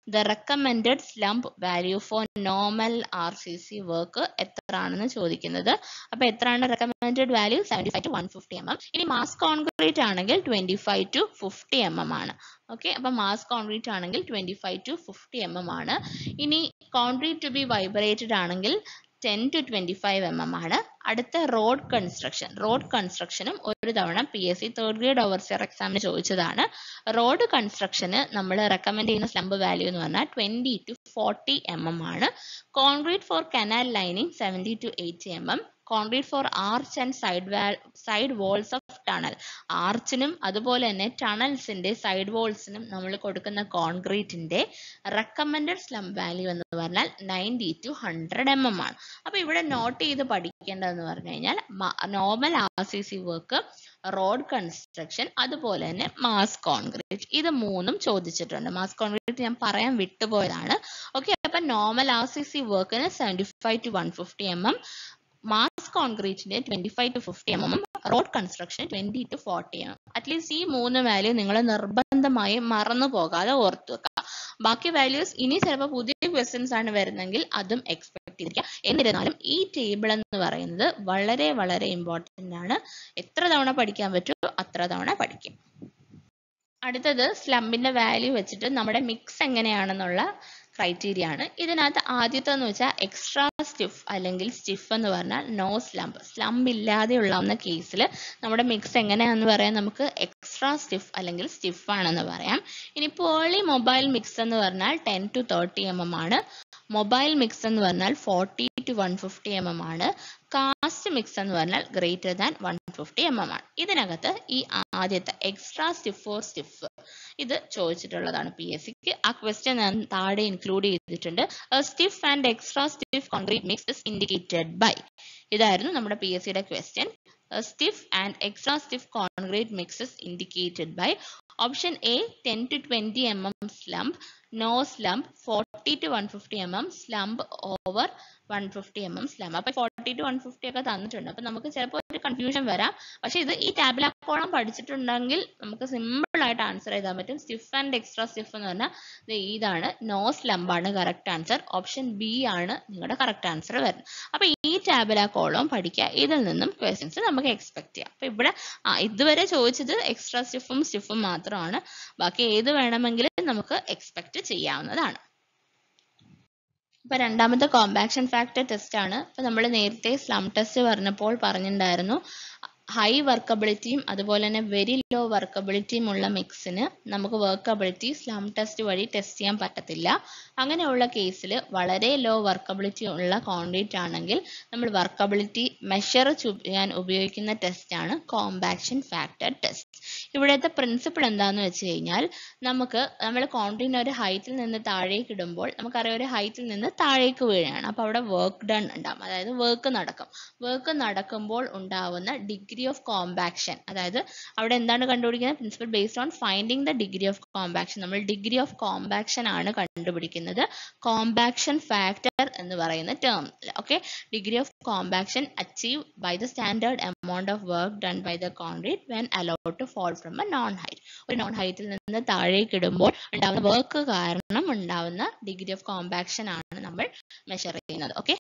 the recommended slump value for normal R C C work എത്ര ആണെന്ന് ചോദിക്കുന്നത് അപ്പൊ എത്രയാണ് recommended value seventy five to one fifty M M ഇനി മാസ് കോൺക്രീറ്റ് ആണെങ്കിൽ twenty five to fifty M M ആണ് ഓക്കെ അപ്പൊ മാസ് കോൺക്രീറ്റ് ആണെങ്കിൽ twenty five to fifty M M ആണ് ഇനി കോൺക്രീറ്റ് ടു ബി വൈബ്രേറ്റഡ് ആണെങ്കിൽ ten to twenty five M M ആണ് അടുത്ത റോഡ് കൺസ്ട്രക്ഷൻ റോഡ് കൺസ്ട്രക്ഷനും ഒരു തവണ P S C third grade overseer എക്സാമിന് ചോദിച്ചതാണ് റോഡ് കൺസ്ട്രക്ഷന് നമ്മൾ റെക്കമെൻഡ് ചെയ്യുന്ന സ്ലംബ് വാല്യൂ എന്ന് പറഞ്ഞാൽ twenty to forty M M ആണ് concrete for canal lining seventy to eighty M M concrete for arch and side side walls of tunnel ആർച്ചിനും അതുപോലെ തന്നെ ടണൽസിന്റെ സൈഡ് വോൾസിനും നമ്മൾ കൊടുക്കുന്ന കോൺക്രീറ്റിന്റെ റെക്കമെൻഡഡ് സ്ലം വാല്യൂ എന്ന് പറഞ്ഞാൽ ninety to hundred M M ആണ് അപ്പൊ ഇവിടെ നോട്ട് ചെയ്ത് പഠിക്കേണ്ടതെന്ന് പറഞ്ഞു കഴിഞ്ഞാൽ normal R C C work road construction അതുപോലെ തന്നെ മാസ് കോൺക്രീറ്റ് ഇത് മൂന്നും ചോദിച്ചിട്ടുണ്ട് മാസ് കോൺക്രീറ്റ് ഞാൻ പറയാൻ വിട്ടുപോയതാണ് ഓക്കെ അപ്പൊ നോർമൽ ആർ സി സി വർക്കിന് seventy five to one fifty M M mass കോൺക്രീറ്റിന് twenty five to fifty M M road construction twenty to forty M M at least ഈ മൂന്ന് വാല്യൂ നിങ്ങൾ നിർബന്ധമായും മറന്നു പോകാതെ ഓർത്തു വെക്കുക ബാക്കി വാല്യൂസ് ഇനി ചിലപ്പോൾ പുതിയ ക്വസ്റ്റ്യൻസ് ആണ് വരുന്നെങ്കിൽ അതും എക്സ്പെക്ട് ചെയ്തിരിക്കുക എന്നിരുന്നാലും ഈ ടേബിൾ എന്ന് പറയുന്നത് വളരെ വളരെ ഇമ്പോർട്ടൻ്റ് ആണ് എത്ര തവണ പഠിക്കാൻ പറ്റുമോ അത്ര തവണ പഠിക്കും അടുത്തത് സ്ലംബിന്റെ വാല്യൂ വെച്ചിട്ട് നമ്മുടെ മിക്സ് എങ്ങനെയാണെന്നുള്ള ക്രൈറ്റീരിയ ആണ് ഇതിനകത്ത് ആദ്യത്തെ എന്ന് വെച്ചാൽ എക്സ്ട്രാ സ്റ്റിഫ് അല്ലെങ്കിൽ സ്റ്റിഫ് എന്ന് പറഞ്ഞാൽ നോ സ്ലംബ് സ്ലംബ് ഇല്ലാതെ ഉള്ളാവുന്ന കേസിൽ നമ്മുടെ മിക്സ് എങ്ങനെയാണെന്ന് പറയാൻ നമുക്ക് എക്സ്ട്രാ സ്റ്റിഫ് അല്ലെങ്കിൽ സ്റ്റിഫ് ആണെന്ന് പറയാം ഇനി പേളി മൊബൈൽ മിക്സ് എന്ന് പറഞ്ഞാൽ ten to thirty M M ആണ് മൊബൈൽ മിക്സ് എന്ന് പറഞ്ഞാൽ forty to one fifty M M ആണ് കാസ്റ്റ് മിക്സ് എന്ന് പറഞ്ഞാൽ greater than one fifty M M ആണ് ഇതിനകത്ത് ഈ ആദ്യത്തെ എക്സ്ട്രാ സ്റ്റിഫ് ഓർ സ്റ്റിഫ് ഇത് ചോദിച്ചിട്ടുള്ളതാണ് പി എസ് സിക്ക് ആ ക്വസ്റ്റ്യൻ ഞാൻ താഴെ ഇൻക്ലൂഡ് ചെയ്തിട്ടുണ്ട് stiff and extra stiff concrete mix is indicated by ഇതായിരുന്നു നമ്മുടെ പി എസ് സിയുടെ question stiff and extra stiff concrete mix is indicated by option A ten to twenty M M slump no slump forty to one fifty M M slump over one fifty M M slump അപ്പൊ ഫോർട്ടി ടു വൺ ഫിഫ്റ്റി ഒക്കെ തന്നിട്ടുണ്ട് അപ്പൊ നമുക്ക് ചിലപ്പോൾ ഒരു കൺഫ്യൂഷൻ വരാം പക്ഷെ ഇത് ഈ ടാബിലാക്കോളം പഠിച്ചിട്ടുണ്ടെങ്കിൽ നമുക്ക് സിമ്പിൾ ആയിട്ട് ആൻസർ ചെയ്താൻ പറ്റും സ്റ്റിഫ് ആൻഡ് എക്സ്ട്രാ സ്റ്റിഫ് എന്ന് പറഞ്ഞാൽ ഇത് ഇതാണ് നോ സ്ലംബ് ആണ് കറക്റ്റ് ആൻസർ ഓപ്ഷൻ ബി ആണ് നിങ്ങളുടെ കറക്റ്റ് ആൻസർ വരുന്നത് അപ്പൊ ഈ ടാബിലാക്കോളം പഠിക്കുക ഇതിൽ നിന്നും ക്വസ്റ്റ്യൻസ് നമുക്ക് എക്സ്പെക്ട് ചെയ്യാം അപ്പൊ ഇവിടെ ആ ഇതുവരെ ചോദിച്ചത് എക്സ്ട്രാ സ്റ്റിഫും സ്റ്റിഫും മാത്രമാണ് ബാക്കി ഏത് വേണമെങ്കിലും നമുക്ക് എക്സ്പെക്ട് ചെയ്യാവുന്നതാണ് ഇപ്പൊ രണ്ടാമത്തെ കോമ്പാക്ഷൻ ഫാക്ടർ ടെസ്റ്റ് ആണ് ഇപ്പൊ നമ്മൾ നേരത്തെ സ്ലം ടെസ്റ്റ് പറഞ്ഞപ്പോൾ പറഞ്ഞിട്ടുണ്ടായിരുന്നു ഹൈ വർക്കബിലിറ്റിയും അതുപോലെ തന്നെ വെരി ലോ വർക്കബിലിറ്റിയും ഉള്ള മിക്സിന് നമുക്ക് വർക്കബിലിറ്റി സ്ലം ടെസ്റ്റ് വഴി ടെസ്റ്റ് ചെയ്യാൻ പറ്റത്തില്ല അങ്ങനെയുള്ള കേസിൽ വളരെ ലോ വർക്കബിലിറ്റി ഉള്ള കോൺക്രീറ്റ് ആണെങ്കിൽ നമ്മൾ വർക്കബിലിറ്റി മെഷർ ചെയ്യാൻ ഉപയോഗിക്കുന്ന ടെസ്റ്റ് ആണ് കോമ്പാക്ഷൻ ഫാക്ടർ ടെസ്റ്റ് ഇവിടുത്തെ പ്രിൻസിപ്പിൾ എന്താന്ന് വെച്ച് കഴിഞ്ഞാൽ നമുക്ക് നമ്മൾ കോൺക്രീറ്റിന് ഒരു ഹൈറ്റിൽ നിന്ന് താഴേക്ക് ഇടുമ്പോൾ നമുക്കറിയാം ഒരു ഹൈറ്റിൽ നിന്ന് താഴേക്ക് വീഴുകയാണ് അപ്പോൾ അവിടെ വർക്ക് ഡൺ ഉണ്ടാവും അതായത് വർക്ക് നടക്കും വർക്ക് നടക്കുമ്പോൾ ഉണ്ടാവുന്ന ഡിഗ്രി ഓഫ് കോമ്പാക്ഷൻ അതായത് അവിടെ എന്താണ് കണ്ടുപിടിക്കുന്നത് principle based on finding the degree of compaction നമ്മൾ ഡിഗ്രി ഓഫ് കോമ്പാക്ഷൻ ആണ് കണ്ടുപിടിക്കുന്നത് കോമ്പാക്ഷൻ ഫാക്ടർ എന്ന് പറയുന്ന term okay degree of compaction achieve by the standard amount of work done by the concrete when allowed to fall from a known height ഒരു നോൺ ഹൈറ്റിൽ നിന്ന് താഴേക്ക് ഇടുമ്പോൾ ഉണ്ടാവുന്ന വർക്ക് കാരണം ഉണ്ടാവുന്ന ഡിഗ്രി ഓഫ് കോമ്പാക്ഷൻ ആണ് നമ്മൾ മെഷർ ചെയ്യുന്നത് ഓക്കെ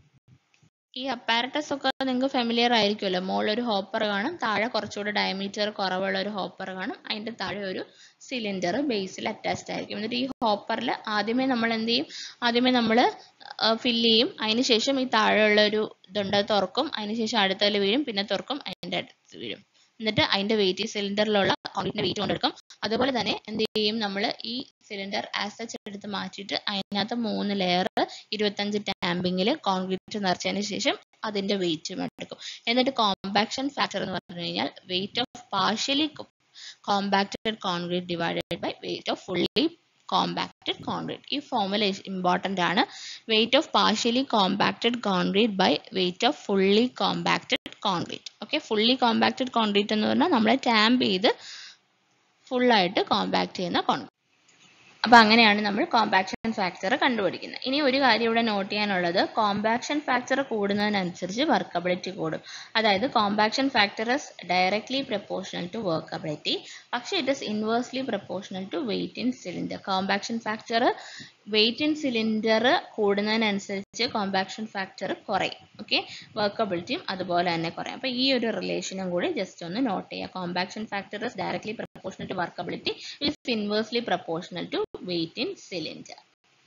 ഈ അപ്പാരറ്റസ് ഒക്കെ നിങ്ങൾക്ക് ഫെമിലിയർ ആയിരിക്കുമല്ലോ മുകളിൽ ഒരു ഹോപ്പർ കാണും താഴെ കുറച്ചുകൂടെ ഡയമീറ്റർ കുറവുള്ള ഒരു ഹോപ്പർ കാണും അതിന്റെ താഴെ ഒരു സിലിണ്ടർ ബേസിൽ അറ്റാച്ച്ഡ് ആയിരിക്കും എന്നിട്ട് ഈ ഹോപ്പറിൽ ആദ്യമേ നമ്മൾ എന്ത് ചെയ്യും ആദ്യമേ നമ്മൾ ഫില്ല് ചെയ്യും അതിനുശേഷം ഈ താഴെയുള്ള ഒരു ഇതുണ്ട് അത് തുറക്കും അതിനുശേഷം അടുത്തതിൽ വീഴും പിന്നെ തുറക്കും അതിന്റെ അടുത്ത് വീഴും എന്നിട്ട് അതിന്റെ വെയിറ്റ് ഈ സിലിണ്ടറിലുള്ള കോൺക്രീറ്റിന്റെ വെയിറ്റ് കൊണ്ടെടുക്കും അതുപോലെ തന്നെ എന്ത് ചെയ്യും നമ്മൾ ഈ സിലിണ്ടർ ആസച്ച് എടുത്ത് മാറ്റിയിട്ട് അതിനകത്ത് മൂന്ന് ലെയർ ഇരുപത്തഞ്ച് ടാമ്പിങ്ങിൽ കോൺക്രീറ്റ് നിറച്ചതിന് ശേഷം അതിന്റെ വെയിറ്റും എടുക്കും എന്നിട്ട് കോമ്പാക്ഷൻ ഫാക്ടർ എന്ന് പറഞ്ഞു കഴിഞ്ഞാൽ weight of partially compacted concrete divided by weight of fully compacted concrete ഈ ഫോമുല ഇമ്പോർട്ടൻ്റ് ആണ് weight of partially compacted concrete by weight of fully compacted concrete okay fully compacted concrete എന്ന് പറഞ്ഞാൽ നമ്മൾ ടാമ്പ് ചെയ്ത് ഫുള്ളായിട്ട് കോമ്പാക്ട് ചെയ്യുന്ന കോൺക്രീറ്റ് അപ്പൊ അങ്ങനെയാണ് നമ്മൾ കോമ്പാക്ഷൻ ഫാക്ടർ കണ്ടുപിടിക്കുന്നത് ഇനി ഒരു കാര്യം ഇവിടെ നോട്ട് ചെയ്യാനുള്ളത് കോമ്പാക്ഷൻ ഫാക്ടർ കൂടുന്നതിനനുസരിച്ച് വർക്കബിലിറ്റി കൂടും അതായത് compaction factor is directly proportional to workability പക്ഷേ it is inversely proportional to weight in cylinder compaction factor weight in cylinder കൂടുന്നതിനനുസരിച്ച് കോമ്പാക്ഷൻ ഫാക്ടർ കുറയും ഓക്കെ വർക്കബിലിറ്റിയും അതുപോലെ തന്നെ കുറയും അപ്പോൾ ഈ ഒരു റിലേഷനും കൂടി ജസ്റ്റ് ഒന്ന് നോട്ട് ചെയ്യുക compaction factor is directly proportional to workability is inversely proportional to weight in cylinder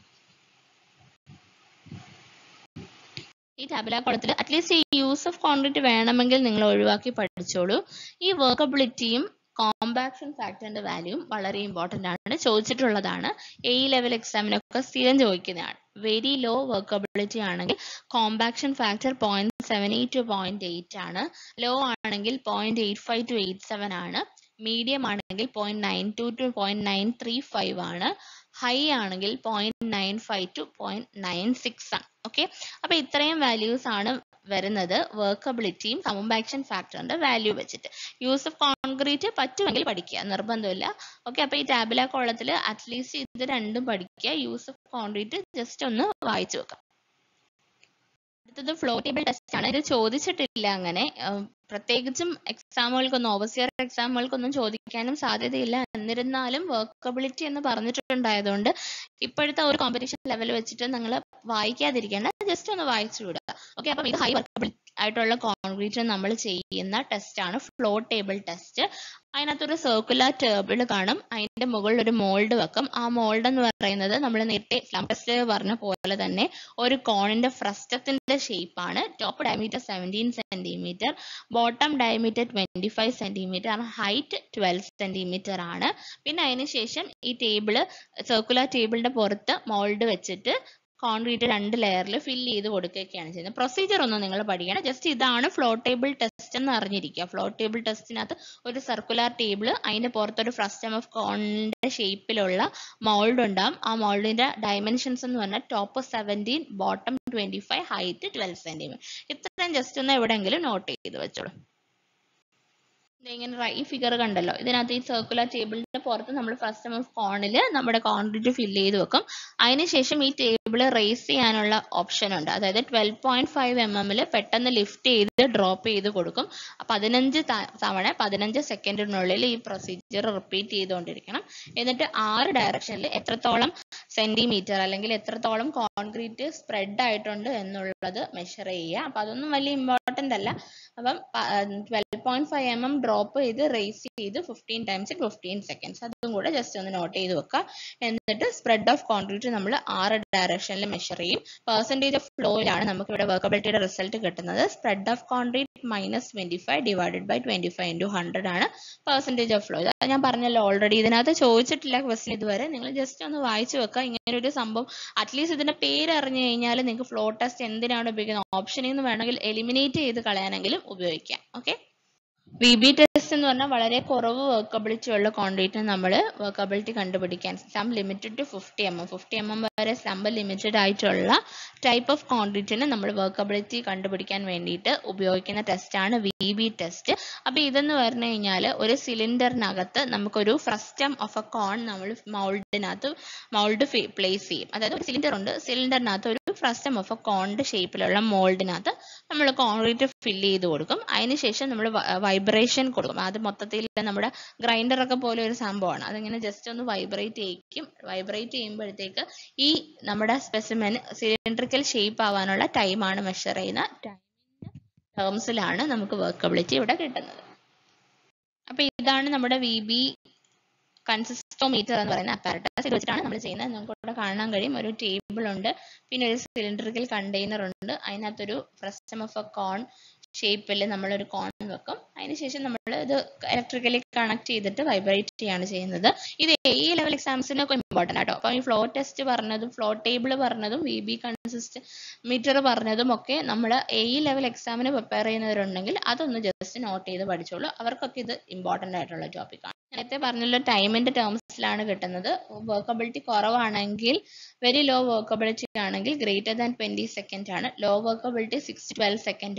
ഈ ടാബുലാ കോളത്തിൽ അറ്റ്ലീസ്റ്റ് ഈ യൂസ് ഓഫ് കോൺക്രീറ്റ് വേണമെങ്കിൽ നിങ്ങൾ ഒഴിവാക്കി പഠിച്ചോളൂ ഈ വർക്കബിലിറ്റിയും കോമ്പാക്ഷൻ ഫാക്ടറിന്റെ വാല്യൂവും വളരെ ഇമ്പോർട്ടന്റ് ആണ് ചോദിച്ചിട്ടുള്ളതാണ് എ ലെവൽ എക്സാമിനൊക്കെ സ്ഥിരം ചോദിക്കുന്നതാണ് വെരി ലോ വർക്കബിലിറ്റി ആണെങ്കിൽ compaction factor point seven eight to point eight ആണ് ലോ ആണെങ്കിൽ point eight five to eight seven ആണ് മീഡിയം ആണെങ്കിൽ point nine two to point nine three five ആണ് ഹൈ ആണെങ്കിൽ point nine five to point nine six ആണ് ഓക്കെ അപ്പൊ ഇത്രയും വാല്യൂസ് ആണ് വരുന്നത് വർക്കബിലിറ്റിയും കോമ്പാക്ഷൻ ഫാക്ടറിന്റെ വാല്യൂ വെച്ചിട്ട് യൂസ് ഓഫ് കോൺക്രീറ്റ് പറ്റുമെങ്കിൽ പഠിക്കുക നിർബന്ധമില്ല ഓക്കെ അപ്പൊ ഈ ടാബില കോളത്തിൽ അറ്റ്ലീസ്റ്റ് ഇത് രണ്ടും പഠിക്കുക യൂസ് ഓഫ് കോൺക്രീറ്റ് ജസ്റ്റ് ഒന്ന് വായിച്ചു വെക്കാം അടുത്തത് ഫ്ലോ ടേബിൾ ടെസ്റ്റ് ആണ് ഇത് ചോദിച്ചിട്ടില്ല അങ്ങനെ ഉം, പ്രത്യേകിച്ചും എക്സാമുകൾക്കൊന്നും ഓവർസിയർ എക്സാമുകൾക്കൊന്നും ചോദിക്കാനും സാധ്യതയില്ല എന്നിരുന്നാലും വർക്കബിലിറ്റി എന്ന് പറഞ്ഞിട്ടുണ്ടായതുകൊണ്ട് ഇപ്പോഴത്തെ ഒരു കോമ്പറ്റീഷൻ ലെവൽ വെച്ചിട്ട് നിങ്ങൾ വായിക്കാതിരിക്കേണ്ട ജസ്റ്റ് ഒന്ന് വായിച്ചു വിടുക ഓക്കെ അപ്പം ഇത് ഹൈ വർക്കബിലിറ്റി ആയിട്ടുള്ള കോൺക്രീറ്റ് നമ്മൾ ചെയ്യുന്ന ടെസ്റ്റ് ആണ് ഫ്ലോ ടേബിൾ ടെസ്റ്റ് അതിനകത്തൊരു സർക്കുലർ ടേബിൾ കാണും അതിന്റെ മുകളിൽ ഒരു മോൾഡ് വെക്കും ആ മോൾഡ് എന്ന് പറയുന്നത് നമ്മൾ നേരത്തെ ഫ്ലം ടെസ്റ്റ് പറഞ്ഞ പോലെ തന്നെ ഒരു കോണിന്റെ ഫ്രസ്റ്റത്തിന്റെ ഷേപ്പ് ആണ് top diameter seventeen centimetre bottom diameter twenty five centimetre height twelve centimetre ആണ് പിന്നെ അതിന് ശേഷം ഈ ടേബിള് സർക്കുലർ ടേബിളിന്റെ പുറത്ത് മോൾഡ് വെച്ചിട്ട് കോൺക്രീറ്റ് രണ്ട് ലെയറിൽ ഫില്ല് ചെയ്ത് കൊടുക്കുകയൊക്കെയാണ് ചെയ്യുന്നത് പ്രൊസീജിയർ ഒന്നും നിങ്ങൾ പഠിക്കണം ജസ്റ്റ് ഇതാണ് ഫ്ലോ ടേബിൾ ടെസ്റ്റ് എന്ന് അറിഞ്ഞിരിക്കുക ഫ്ലോ ടേബിൾ ടെസ്റ്റിനകത്ത് ഒരു സർക്കുലർ ടേബിൾ അതിന്റെ പുറത്തൊരു ഫ്രസ്റ്റം ഓഫ് കോണിന്റെ ഷേപ്പിലുള്ള മോൾഡ് ഉണ്ടാവും ആ മോൾഡിന്റെ ഡയമെൻഷൻസ് എന്ന് പറഞ്ഞാൽ top seventeen bottom twenty five height twelve centimetre ഇത്രയും ജസ്റ്റ് ഒന്ന് എവിടെയെങ്കിലും നോട്ട് ചെയ്ത് വെച്ചോളൂ ദേ ഇങ്ങനെ റൈ- ഈ ഫിഗർ കണ്ടല്ലോ ഇതിനകത്ത് ഈ സർക്കുലർ ടേബിളിന്റെ പുറത്ത് നമ്മൾ ഫസ്റ്റ് ഓഫ് കോണിൽ നമ്മുടെ കോൺക്രീറ്റ് ഫില്ല് ചെയ്ത് വെക്കും അതിനുശേഷം ഈ ടേബിൾ റേസ് ചെയ്യാനുള്ള ഓപ്ഷൻ ഉണ്ട് അതായത് ട്വൽവ് പോയിന്റ് ഫൈവ് എം എമ്മിൽ പെട്ടെന്ന് ലിഫ്റ്റ് ചെയ്ത് ഡ്രോപ്പ് ചെയ്ത് കൊടുക്കും പതിനഞ്ച് ത- തവണ പതിനഞ്ച് സെക്കൻഡിനുള്ളിൽ ഈ പ്രൊസീജിയർ റിപ്പീറ്റ് ചെയ്തുകൊണ്ടിരിക്കണം എന്നിട്ട് ആറ് ഡയറക്ഷനിൽ എത്രത്തോളം സെന്റിമീറ്റർ അല്ലെങ്കിൽ എത്രത്തോളം കോൺക്രീറ്റ് സ്പ്രെഡ് ആയിട്ടുണ്ട് എന്നുള്ളത് മെഷർ ചെയ്യുക അപ്പൊ അതൊന്നും വലിയ ഇമ്പോർട്ടന്റ് അല്ല അപ്പം twelve point five M m drop ചെയ്ത് റേസ് ചെയ്ത് fifteen times in fifteen seconds അതും കൂടെ ജസ്റ്റ് ഒന്ന് നോട്ട് ചെയ്ത് വെക്കുക എന്നിട്ട് സ്പ്രെഡ് ഓഫ് കോൺക്രീറ്റ് നമ്മൾ ആറ് ഡയറക്ഷനിൽ മെഷർ ചെയ്യും പെർസെൻറ്റേജ് ഓഫ് ഫ്ലോയിലാണ് നമുക്ക് ഇവിടെ വർക്കബിലിറ്റിയുടെ റിസൾട്ട് കിട്ടുന്നത് spread of concrete minus twenty five divided by twenty five into hundred ആണ് പെർസെൻറ്റേജ് ഓഫ് ഫ്ലോ ഞാൻ പറഞ്ഞല്ലോ ഓൾറെഡി ഇതിനകത്ത് ചോദിച്ചിട്ടില്ല ക്വസ്റ്റ്യൻ ഇതുവരെ നിങ്ങൾ ജസ്റ്റ് ഒന്ന് വായിച്ചു വെക്കുക ഇങ്ങനെ ഒരു സംഭവം അറ്റ്ലീസ്റ്റ് ഇതിന്റെ പേര് അറിഞ്ഞു കഴിഞ്ഞാൽ നിങ്ങൾക്ക് ഫ്ലോ ടെസ്റ്റ് എന്തിനാണ് ഉപയോഗിക്കുന്നത് ഓപ്ഷനിൽ നിന്ന് വേണമെങ്കിൽ എലിമിനേറ്റ് ചെയ്ത് കളയാനെങ്കിലും ഉപയോഗിക്കാം ഓക്കെ വി ബി ടെസ്റ്റ് എന്ന് പറഞ്ഞാൽ വളരെ കുറവ് വർക്കബിലിറ്റി ഉള്ള കോൺക്രീറ്റിന് നമ്മൾ വർക്കബിലിറ്റി കണ്ടുപിടിക്കാൻ some limited to fifty M m fifty M m വരെ സ്ലംബ് ലിമിറ്റഡ് ആയിട്ടുള്ള ടൈപ്പ് ഓഫ് കോൺക്രീറ്റിന് നമ്മൾ വർക്കബിലിറ്റി കണ്ടുപിടിക്കാൻ വേണ്ടിയിട്ട് ഉപയോഗിക്കുന്ന ടെസ്റ്റാണ് വി ബി ടെസ്റ്റ് അപ്പോൾ ഇതെന്ന് പറഞ്ഞു കഴിഞ്ഞാൽ ഒരു സിലിണ്ടറിനകത്ത് നമുക്കൊരു ഫ്രസ്റ്റം ഓഫ് എ കോൺ നമ്മൾ മൗൾഡിനകത്ത് മൗൾഡ് പ്ലേസ് ചെയ്യും അതായത് ഒരു സിലിണ്ടർ ഉണ്ട് സിലിണ്ടറിനകത്ത് ഒരു ഫ്രസ്റ്റം ഓഫ് എ കോണിന്റെ ഷേപ്പിലുള്ള മോൾഡിനകത്ത് നമ്മൾ കോൺക്രീറ്റ് ഫില്ല് ചെയ്ത് കൊടുക്കും അതിനുശേഷം നമ്മൾ വൈബ്രേഷൻ കൊടുക്കും അത് മൊത്തത്തിൽ നമ്മുടെ ഗ്രൈൻഡർ ഒക്കെ പോലെ ഒരു സംഭവമാണ് അതിങ്ങനെ ജസ്റ്റ് ഒന്ന് വൈബ്രേറ്റ് ചെയ്യിക്കും വൈബ്രേറ്റ് ചെയ്യുമ്പോഴത്തേക്ക് ഈ നമ്മുടെ സ്പെസിമെൻ സിലിണ്ടറിക്കൽ ഷേപ്പ് ആവാനുള്ള ടൈമാണ് മെഷർ ചെയ്യുന്ന ടൈമിന്റെ ടേംസിലാണ് നമുക്ക് വർക്കബിലിറ്റി ഇവിടെ കിട്ടുന്നത് അപ്പൊ ഇതാണ് നമ്മുടെ വി ബി കൺസിസ്റ്റോമീറ്റർ എന്ന് പറയുന്ന അപ്പാരറ്റസ് ഇത് വെച്ചിട്ടാണ് നമ്മൾ ചെയ്യുന്നത് നമുക്ക് ഇവിടെ കാണാൻ കഴിയും ഒരു ടേബിൾ ഉണ്ട് പിന്നെ ഒരു സിലിണ്ടറിക്കൽ കണ്ടെയ്നർ ഉണ്ട് അതിനകത്തൊരു ഫ്രസ്റ്റം ഓഫ് എ കോൺ ഷേപ്പിൽ നമ്മളൊരു കോൺ വെക്കും അതിനുശേഷം നമ്മൾ ഇത് ഇലക്ട്രിക്കലി കണക്ട് ചെയ്തിട്ട് വൈബ്രേറ്റ് ചെയ്യാണ് ചെയ്യുന്നത് ഇത് ഈ ലെവൽ എക്സാംസിനൊക്കെ ഇമ്പോർട്ടൻ്റ് ആട്ടോ അപ്പോൾ ഈ ഫ്ലോ ടെസ്റ്റ് പറഞ്ഞതും ഫ്ലോ ടേബിൾ പറഞ്ഞതും വി ബി കൺസിസ്റ്റ് മീറ്റർ പറഞ്ഞതും ഒക്കെ നമ്മൾ എ ലെവൽ എക്സാമിന് പ്രിപ്പയർ ചെയ്യുന്നവരുണ്ടെങ്കിൽ അതൊന്ന് ജസ്റ്റ് നോട്ട് ചെയ്ത് പഠിച്ചോളൂ അവർക്കൊക്കെ ഇത് ഇമ്പോർട്ടൻ്റ് ആയിട്ടുള്ള ടോപ്പിക്കാണ് നേരത്തെ പറഞ്ഞല്ലോ ടൈമിന്റെ ടേംസിലാണ് കിട്ടുന്നത് വർക്കബിലിറ്റി കുറവാണെങ്കിൽ വെരി ലോ വർക്കബിലിറ്റി ആണെങ്കിൽ ഗ്രേറ്റർ ദാൻ ട്വന്റി സെക്കൻഡ് ആണ് low workability six twelve second ആണ്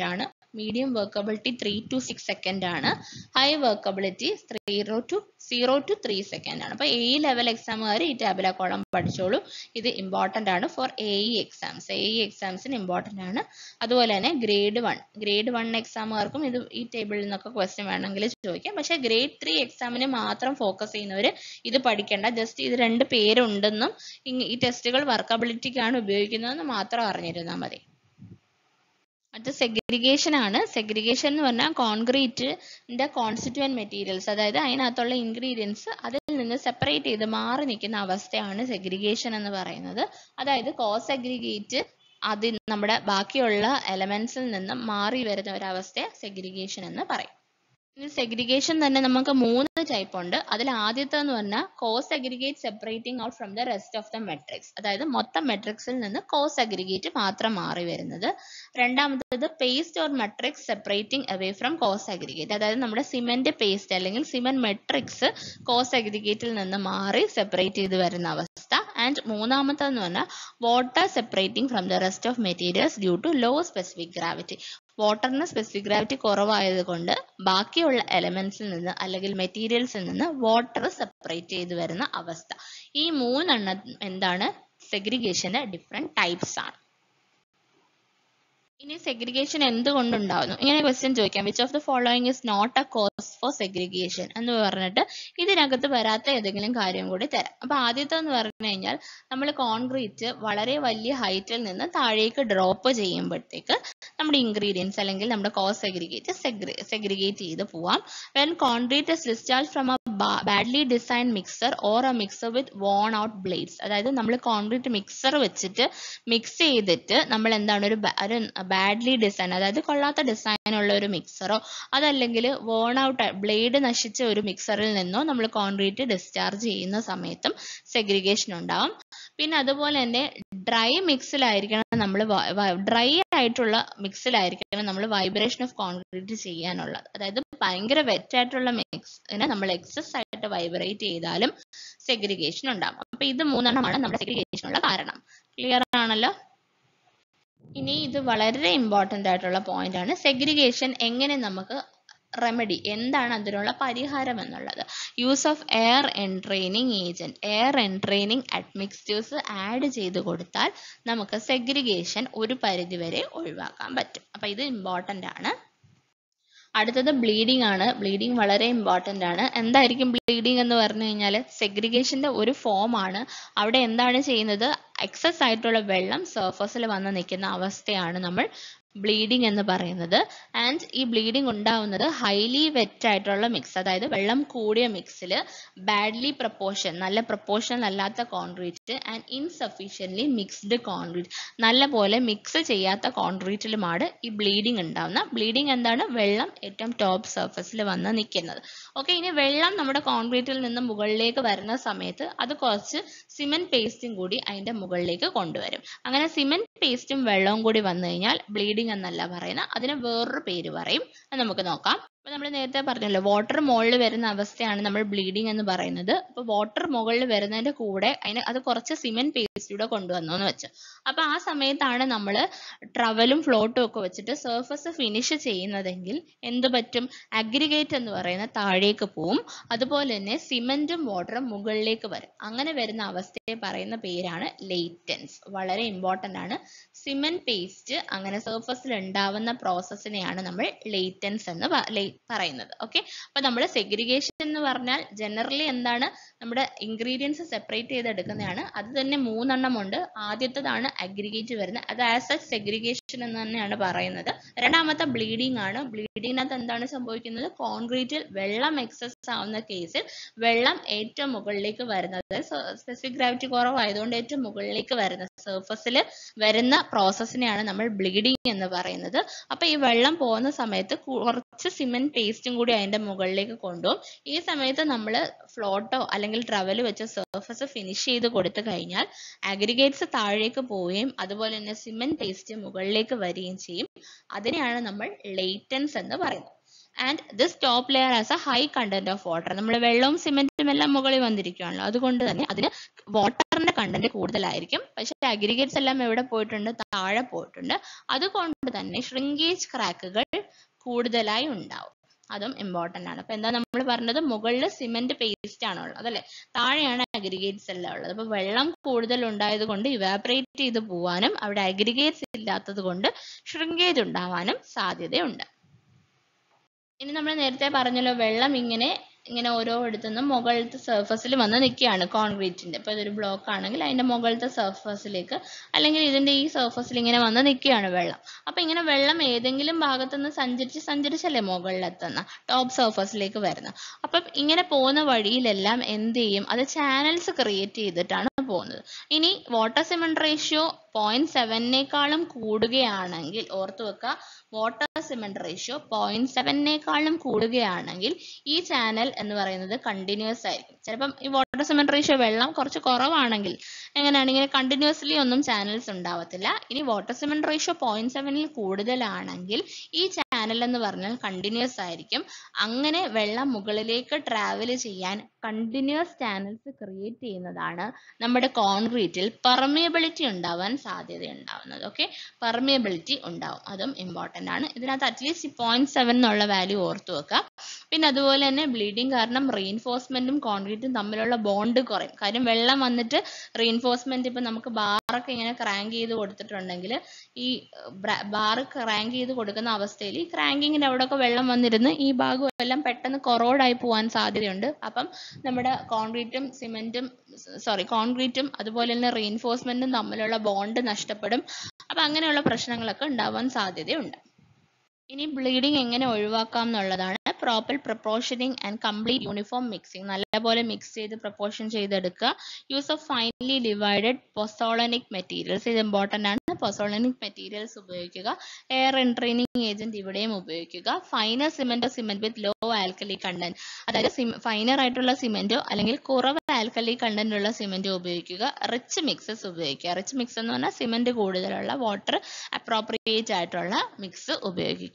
medium workability three to six second ആണ് high workability zero to zero to three second ആണ് അപ്പോൾ എ ലെവൽ എക്സാമുകാർ ഈ ടാബില കോളം പഠിച്ചോളൂ ഇത് ഇമ്പോർട്ടൻ്റ് ആണ് for A E exams A E എക്സാംസിന് ഇമ്പോർട്ടൻ്റ് ആണ് അതുപോലെ തന്നെ ഗ്രേഡ് വൺ ഗ്രേഡ് വൺ എക്സാമുകാർക്കും ഇത് ഈ ടേബിളിൽ നിന്നൊക്കെ ക്വസ്റ്റ്യൻ വേണമെങ്കിൽ ചോദിക്കാം പക്ഷേ ഗ്രേഡ് ത്രീ എക്സാമിന് മാത്രം ഫോക്കസ് ചെയ്യുന്നവർ ഇത് പഠിക്കേണ്ട ജസ്റ്റ് ഇത് രണ്ട് പേരുണ്ടെന്നും ഇങ് ഈ ടെസ്റ്റുകൾ വർക്കബിലിറ്റിക്കാണ് ഉപയോഗിക്കുന്നതെന്ന് മാത്രം അറിഞ്ഞിരുന്നാൽ മതി അടുത്ത സെഗ്രിഗേഷൻ ആണ് സെഗ്രിഗേഷൻ എന്ന് പറഞ്ഞാൽ കോൺക്രീറ്റിന്റെ കോൺസ്റ്റിറ്റ്യൂവൻ മെറ്റീരിയൽസ് അതായത് അതിനകത്തുള്ള ഇൻഗ്രീഡിയൻസ് അതിൽ നിന്ന് സെപ്പറേറ്റ് ചെയ്ത് മാറി നിൽക്കുന്ന അവസ്ഥയാണ് സെഗ്രിഗേഷൻ എന്ന് പറയുന്നത് അതായത് കോസ് സെഗ്രിഗേറ്റ് അതിൽ നമ്മുടെ ബാക്കിയുള്ള എലമെന്റ്സിൽ നിന്ന് മാറി വരുന്ന ഒരവസ്ഥയെ സെഗ്രിഗേഷൻ എന്ന് പറയും ഇനി സെഗ്രിഗേഷൻ തന്നെ നമുക്ക് മൂന്ന് ടൈപ്പ് ഉണ്ട് അതിൽ ആദ്യത്തെ എന്ന് പറഞ്ഞാൽ coarse aggregate separating out from the rest of the matrix അതായത് മൊത്തം മെട്രിക്സിൽ നിന്ന് കോസ് അഗ്രിഗേറ്റ് മാത്രം മാറി വരുന്നത് രണ്ടാമത്തേത് paste or matrix separating away from coarse aggregate അതായത് നമ്മുടെ സിമെന്റ് പേസ്റ്റ് അല്ലെങ്കിൽ സിമെന്റ് മെട്രിക്സ് കോസ് അഗ്രിഗേറ്റിൽ നിന്ന് മാറി സെപ്പറേറ്റ് ചെയ്ത് വരുന്ന അവസ്ഥ ആൻഡ് മൂന്നാമത്തെന്ന് പറഞ്ഞാൽ water separating from the rest of materials due to low specific gravity വാട്ടറിന് സ്പെസിഫിക് ഗ്രാവിറ്റി കുറവായത് കൊണ്ട് ബാക്കിയുള്ള എലമെന്റ്സിൽ നിന്ന് അല്ലെങ്കിൽ മെറ്റീരിയൽസിൽ നിന്ന് വാട്ടർ സെപ്പറേറ്റ് ചെയ്ത് വരുന്ന അവസ്ഥ ഈ മൂന്നെണ്ണം എന്താണ് സെഗ്രിഗേഷന്റെ ഡിഫറെന്റ് ടൈപ്സ് ആണ് ഇനി സെഗ്രിഗേഷൻ എന്തുകൊണ്ടുണ്ടാവുന്നു ഇങ്ങനെ ക്വസ്റ്റ്യൻ ചോദിക്കാം which of the following is not a cause for segregation എന്ന് പറഞ്ഞിട്ട് ഇതിനകത്ത് വരാത്ത ഏതെങ്കിലും കാര്യം കൂടി തരാം അപ്പൊ ആദ്യത്തെ എന്ന് പറഞ്ഞു കഴിഞ്ഞാൽ നമ്മൾ കോൺക്രീറ്റ് വളരെ വലിയ ഹൈറ്റിൽ നിന്ന് താഴേക്ക് ഡ്രോപ്പ് ചെയ്യുമ്പോഴത്തേക്ക് നമ്മുടെ ഇൻഗ്രീഡിയൻസ് അല്ലെങ്കിൽ നമ്മുടെ കോസ് സെഗ്രിഗേറ്റ് സെഗ്രിഗേറ്റ് ചെയ്ത് പോവാം when concrete is discharge from a badly design mixer or a mixer with worn out blades അതായത് നമ്മൾ കോൺക്രീറ്റ് മിക്സർ വെച്ചിട്ട് മിക്സ് ചെയ്തിട്ട് നമ്മൾ എന്താണ് ഒരു ba- ഒരു ബാഡ്ലി ഡിസൈൻ അതായത് കൊള്ളാത്ത ഡിസൈൻ ഉള്ള ഒരു മിക്സറോ അതല്ലെങ്കിൽ വോൺ ഔട്ട് ബ്ലേഡ് നശിച്ച ഒരു മിക്സറിൽ നിന്നോ നമ്മൾ കോൺക്രീറ്റ് ഡിസ്ചാർജ് ചെയ്യുന്ന സമയത്തും സെഗ്രിഗേഷൻ ഉണ്ടാവും പിന്നെ അതുപോലെ തന്നെ ഡ്രൈ മിക്സിലായിരിക്കണം നമ്മൾ ഡ്രൈ ആയിട്ടുള്ള മിക്സിലായിരിക്കണം നമ്മൾ വൈബ്രേഷൻ ഓഫ് കോൺക്രീറ്റ് ചെയ്യാനുള്ളത് അതായത് ഭയങ്കര വെറ്റ് ആയിട്ടുള്ള മിക്സിനെ നമ്മൾ എക്സസ് ആയിട്ട് വൈബ്രേറ്റ് ചെയ്താലും സെഗ്രിഗേഷൻ ഉണ്ടാകും അപ്പൊ ഇത് മൂന്നെണ്ണമാണ് നമ്മുടെ സെഗ്രിഗേഷനുള്ള കാരണം ക്ലിയർ ആണല്ലോ ഇനി ഇത് വളരെ ഇമ്പോർട്ടന്റ് ആയിട്ടുള്ള പോയിന്റ് ആണ് സെഗ്രിഗേഷൻ എങ്ങനെ നമുക്ക് റെമഡി എന്താണ് അതിനുള്ള പരിഹാരം എന്നുള്ളത് use of air entraining agent air entraining admixtures add ചെയ്ത് കൊടുത്താൽ നമുക്ക് സെഗ്രിഗേഷൻ ഒരു പരിധിവരെ ഒഴിവാക്കാൻ പറ്റും അപ്പൊ ഇത് ഇമ്പോർട്ടന്റ് ആണ് അടുത്തത് ബ്ലീഡിംഗ് ആണ് ബ്ലീഡിംഗ് വളരെ ഇമ്പോർട്ടന്റ് ആണ് എന്തായിരിക്കും ബ്ലീഡിംഗ് എന്ന് പറഞ്ഞു കഴിഞ്ഞാൽ സെഗ്രിഗേഷന്റെ ഒരു ഫോം ആണ് അവിടെ എന്താണ് ചെയ്യുന്നത് എക്സസ് ആയിട്ടുള്ള വെള്ളം സർഫസിൽ വന്ന് നിൽക്കുന്ന അവസ്ഥയാണ് നമ്മൾ ബ്ലീഡിംഗ് എന്ന് പറയുന്നത് ആൻഡ് ഈ ബ്ലീഡിംഗ് ഉണ്ടാവുന്നത് ഹൈലി വെറ്റ് ആയിട്ടുള്ള മിക്സ് അതായത് വെള്ളം കൂടിയ മിക്സിൽ ബാഡ്ലി പ്രപ്പോർഷൻ നല്ല പ്രപ്പോർഷൻ അല്ലാത്ത concrete and insufficiently mixed concrete നല്ല പോലെ മിക്സ് ചെയ്യാത്ത കോൺക്രീറ്റിലുമാണ് ഈ ബ്ലീഡിംഗ് ഉണ്ടാവുന്ന ബ്ലീഡിംഗ് എന്താണ് വെള്ളം ഏറ്റവും ടോപ്പ് സർഫസിൽ വന്ന് നിൽക്കുന്നത് ഓക്കെ ഇനി വെള്ളം നമ്മുടെ കോൺക്രീറ്റിൽ നിന്ന് മുകളിലേക്ക് വരുന്ന സമയത്ത് അത് കുറച്ച് സിമെന്റ് പേസ്റ്റും കൂടി അതിന്റെ മുകളിലേക്ക് കൊണ്ടുവരും അങ്ങനെ സിമെന്റ് പേസ്റ്റും വെള്ളവും കൂടി വന്നു കഴിഞ്ഞാൽ ബ്ലീഡിംഗ് എന്നല്ല പറയുന്നത് അതിന് വേറൊരു പേര് പറയും അത് നമുക്ക് നോക്കാം അപ്പൊ നമ്മൾ നേരത്തെ പറഞ്ഞല്ലോ വാട്ടർ മുകളിൽ വരുന്ന അവസ്ഥയാണ് നമ്മൾ ബ്ലീഡിംഗ് എന്ന് പറയുന്നത് അപ്പൊ വാട്ടർ മുകളിൽ വരുന്നതിന്റെ കൂടെ അതിന് അത് കുറച്ച് സിമെന്റ് പേസ്റ്റ് കൂടെ കൊണ്ടുവന്നു എന്ന് വെച്ചു അപ്പൊ ആ സമയത്താണ് നമ്മൾ ട്രവലും ഫ്ലോട്ടും ഒക്കെ വെച്ചിട്ട് സർഫസ് ഫിനിഷ് ചെയ്യുന്നതെങ്കിൽ എന്ത് പറ്റും അഗ്രിഗേറ്റ് എന്ന് പറയുന്ന താഴേക്ക് പോവും അതുപോലെ തന്നെ സിമെന്റും വാട്ടറും മുകളിലേക്ക് വരും അങ്ങനെ വരുന്ന അവസ്ഥയെ പറയുന്ന പേരാണ് ലേറ്റൻസ് വളരെ ഇമ്പോർട്ടന്റ് ആണ് സിമെന്റ് പേസ്റ്റ് അങ്ങനെ സർഫസിൽ ഉണ്ടാവുന്ന പ്രോസസ്സിനെയാണ് നമ്മൾ ലേറ്റൻസ് എന്ന് പ- ലേ- പറയുന്നത് ഓക്കെ അപ്പൊ നമ്മൾ സെഗ്രിഗേഷൻ എന്ന് പറഞ്ഞാൽ ജനറലി എന്താണ് നമ്മുടെ ഇൻഗ്രീഡിയൻസ് സെപ്പറേറ്റ് ചെയ്തെടുക്കുന്നതാണ് അത് തന്നെ മൂന്നെണ്ണം ഉണ്ട് ആദ്യത്തേതാണ് അഗ്രിഗേറ്റ് വരുന്നത് അത് ആസ് എ സെഗ്രിഗേഷൻ എന്ന് തന്നെയാണ് പറയുന്നത് രണ്ടാമത്തെ ബ്ലീഡിംഗ് ആണ് ബ്ലീഡിങ്ങിനകത്ത് എന്താണ് സംഭവിക്കുന്നത് കോൺക്രീറ്റിൽ വെള്ളം എക്സസ് ആവുന്ന കേസിൽ വെള്ളം ഏറ്റവും മുകളിലേക്ക് വരുന്നത് സ്പെസിഫിക് ഗ്രാവിറ്റി കുറവായതുകൊണ്ട് ഏറ്റവും മുകളിലേക്ക് വരുന്ന സർഫസിൽ വരുന്ന പ്രോസസ്സിനെയാണ് നമ്മൾ ബ്ലീഡിംഗ് എന്ന് പറയുന്നത് അപ്പൊ ഈ വെള്ളം പോകുന്ന സമയത്ത് കുറച്ച് സിമെന്റ് പേസ്റ്റും കൂടി അതിന്റെ മുകളിലേക്ക് കൊണ്ടുപോകും ഈ സമയത്ത് നമ്മൾ ഫ്ലോട്ടോ അല്ലെങ്കിൽ ട്രവൽ വെച്ച് സർഫസ് ഫിനിഷ് ചെയ്ത് കൊടുത്തു കഴിഞ്ഞാൽ അഗ്രിഗേറ്റ്സ് താഴേക്ക് പോവുകയും അതുപോലെ തന്നെ സിമെന്റ് പേസ്റ്റ് മുകളിലേക്ക് വരികയും ചെയ്യും അതിനെയാണ് നമ്മൾ ലേറ്റൻസ് എന്ന് പറയുന്നത് and this top layer as a high content of water നമ്മൾ വെള്ളവും സിമെന്റും എല്ലാം മുകളിൽ വന്നിരിക്കുകയാണല്ലോ അതുകൊണ്ട് തന്നെ അതിന് വാട്ടറിന്റെ കണ്ടന്റ് കൂടുതലായിരിക്കും പക്ഷെ അഗ്രിഗേറ്റ്സ് എല്ലാം എവിടെ പോയിട്ടുണ്ട് താഴെ പോയിട്ടുണ്ട് അതുകൊണ്ട് തന്നെ ഷ്രിങ്കേജ് ക്രാക്കുകൾ കൂടുതലായി ഉണ്ടാവും അതും ഇമ്പോർട്ടന്റ് ആണ് അപ്പൊ എന്താ നമ്മൾ പറഞ്ഞത് മുകളിൽ സിമെന്റ് പേസ്റ്റ് ആണ് ഉള്ളത് അല്ലെ താഴെയാണ് അഗ്രിഗേറ്റ്സ് എല്ലാം ഉള്ളത് അപ്പൊ വെള്ളം കൂടുതൽ ഉണ്ടായത് കൊണ്ട് ഇവാപറേറ്റ് ചെയ്ത് പോവാനും അവിടെ അഗ്രിഗേറ്റ്സ് ഇല്ലാത്തത് കൊണ്ട് ഷ്രിങ്കേജ് ഉണ്ടാവാനും സാധ്യതയുണ്ട് ഇനി നമ്മൾ നേരത്തെ പറഞ്ഞല്ലോ വെള്ളം ഇങ്ങനെ ഇങ്ങനെ ഓരോ ഇടത്തുനിന്നും മുകളിലത്തെ സർഫസിൽ വന്ന് നിൽക്കുകയാണ് കോൺക്രീറ്റിന്റെ ഇപ്പൊ ഇതൊരു ബ്ലോക്ക് ആണെങ്കിൽ അതിന്റെ മുകളിലത്തെ സർഫസിലേക്ക് അല്ലെങ്കിൽ ഇതിന്റെ ഈ സർഫസിൽ ഇങ്ങനെ വന്ന് നിൽക്കുകയാണ് വെള്ളം അപ്പൊ ഇങ്ങനെ വെള്ളം ഏതെങ്കിലും ഭാഗത്തുനിന്ന് സഞ്ചരിച്ച് സഞ്ചരിച്ചല്ലേ മുകളിലെത്തുന്ന ടോപ്പ് സർഫസിലേക്ക് വരുന്നത് അപ്പം ഇങ്ങനെ പോകുന്ന വഴിയിലെല്ലാം എന്ത് ചെയ്യും അത് ചാനൽസ് ക്രിയേറ്റ് ചെയ്തിട്ടാണ് പോകുന്നത് ഇനി വാട്ടർ സിമെന്റ് റേഷ്യോ പോയിന്റ് സെവനേക്കാളും കൂടുകയാണെങ്കിൽ ഓർത്തു വെക്കുക വാട്ടർ സിമെന്റ് റേഷ്യോ പോയിന്റ് സെവനേക്കാളും കൂടുകയാണെങ്കിൽ ഈ ചാനൽ എന്ന് പറയുന്നത് കണ്ടിന്യൂസ് ആയിരിക്കും ചിലപ്പം ഈ വാട്ടർ സിമെന്റ് റേഷ്യോ വെള്ളം കുറച്ച് കുറവാണെങ്കിൽ എങ്ങനെയാണ് ഇങ്ങനെ കണ്ടിന്യൂസ്ലി ഒന്നും ചാനൽസ് ഉണ്ടാവത്തില്ല ഇനി വാട്ടർ സിമെന്റ് റേഷ്യോ പോയിന്റ് സെവനിൽ കൂടുതലാണെങ്കിൽ ഈ ചാനൽ എന്ന് പറഞ്ഞാൽ കണ്ടിന്യൂസ് ആയിരിക്കും അങ്ങനെ വെള്ളം മുകളിലേക്ക് ട്രാവൽ ചെയ്യാൻ കണ്ടിന്യൂസ് ചാനൽസ് ക്രിയേറ്റ് ചെയ്യുന്നതാണ് നമ്മുടെ കോൺക്രീറ്റിൽ പെർമിയബിലിറ്റി ഉണ്ടാവാൻ സാധ്യത ഉണ്ടാവുന്നത് ഓക്കെ പെർമിയബിലിറ്റി ഉണ്ടാവും അതും ഇമ്പോർട്ടന്റ് ആണ് ഇതിനകത്ത് അറ്റ്ലീസ്റ്റ് പോയിന്റ് സെവൻ എന്നുള്ള വാല്യൂ ഓർത്തു വെക്കുക പിന്നെ അതുപോലെ തന്നെ ബ്ലീഡിങ് കാരണം റീൻഫോഴ്സ്മെന്റും കോൺക്രീറ്റും തമ്മിലുള്ള ബോണ്ട് കുറയും കാര്യം വെള്ളം വന്നിട്ട് റീൻഫോഴ്സ്മെന്റ് ഇപ്പൊ നമുക്ക് ബാറൊക്കെ ഇങ്ങനെ ക്രാങ്ക് ചെയ്ത് കൊടുത്തിട്ടുണ്ടെങ്കിൽ ഈ ബാർ ക്രാങ്ക് ചെയ്ത് കൊടുക്കുന്ന അവസ്ഥയിൽ ഈ ക്രാങ്കിങ്ങിന്റെ അവിടെയൊക്കെ വെള്ളം വന്നിരുന്ന് ഈ ഭാഗം എല്ലാം പെട്ടെന്ന് കൊറോഡായി പോകാൻ സാധ്യതയുണ്ട് അപ്പം നമ്മുടെ കോൺക്രീറ്റും സിമെന്റും സോറി കോൺക്രീറ്റും അതുപോലെ തന്നെ റീൻഫോഴ്സ്മെന്റും തമ്മിലുള്ള ബോണ്ട് നഷ്ടപ്പെടും അപ്പൊ അങ്ങനെയുള്ള പ്രശ്നങ്ങളൊക്കെ ഉണ്ടാവാൻ സാധ്യതയുണ്ട് ഇനി ബ്ലീഡിംഗ് എങ്ങനെ ഒഴിവാക്കാം എന്നുള്ളതാണ് proper proportioning and complete uniform mixing നല്ലപോലെ മിക്സ് ചെയ്ത് പ്രപ്പോർഷൻ ചെയ്തെടുക്കുക use of finely divided pozzolanic materials ഇത് ഇമ്പോർട്ടന്റ് ആണ് പൊസോളനിക് മെറ്റീരിയൽസ് ഉപയോഗിക്കുക എയർ എൻട്രെയിനിങ് ഏജന്റ് ഇവിടെയും ഉപയോഗിക്കുക ഫൈനർ സിമെന്റോ cement with low alkali content അതായത് ഫൈനർ ആയിട്ടുള്ള സിമെന്റോ അല്ലെങ്കിൽ കുറവ് ആൽക്കലി കണ്ടന്റ് ഉള്ള സിമെന്റോ ഉപയോഗിക്കുക റിച്ച് മിക്സസ് ഉപയോഗിക്കുക റിച്ച് മിക്സ് എന്ന് പറഞ്ഞാൽ സിമെന്റ് കൂടുതലുള്ള വാട്ടർ അപ്രോപ്രിയേറ്റ് ആയിട്ടുള്ള മിക്സ് ഉപയോഗിക്കുക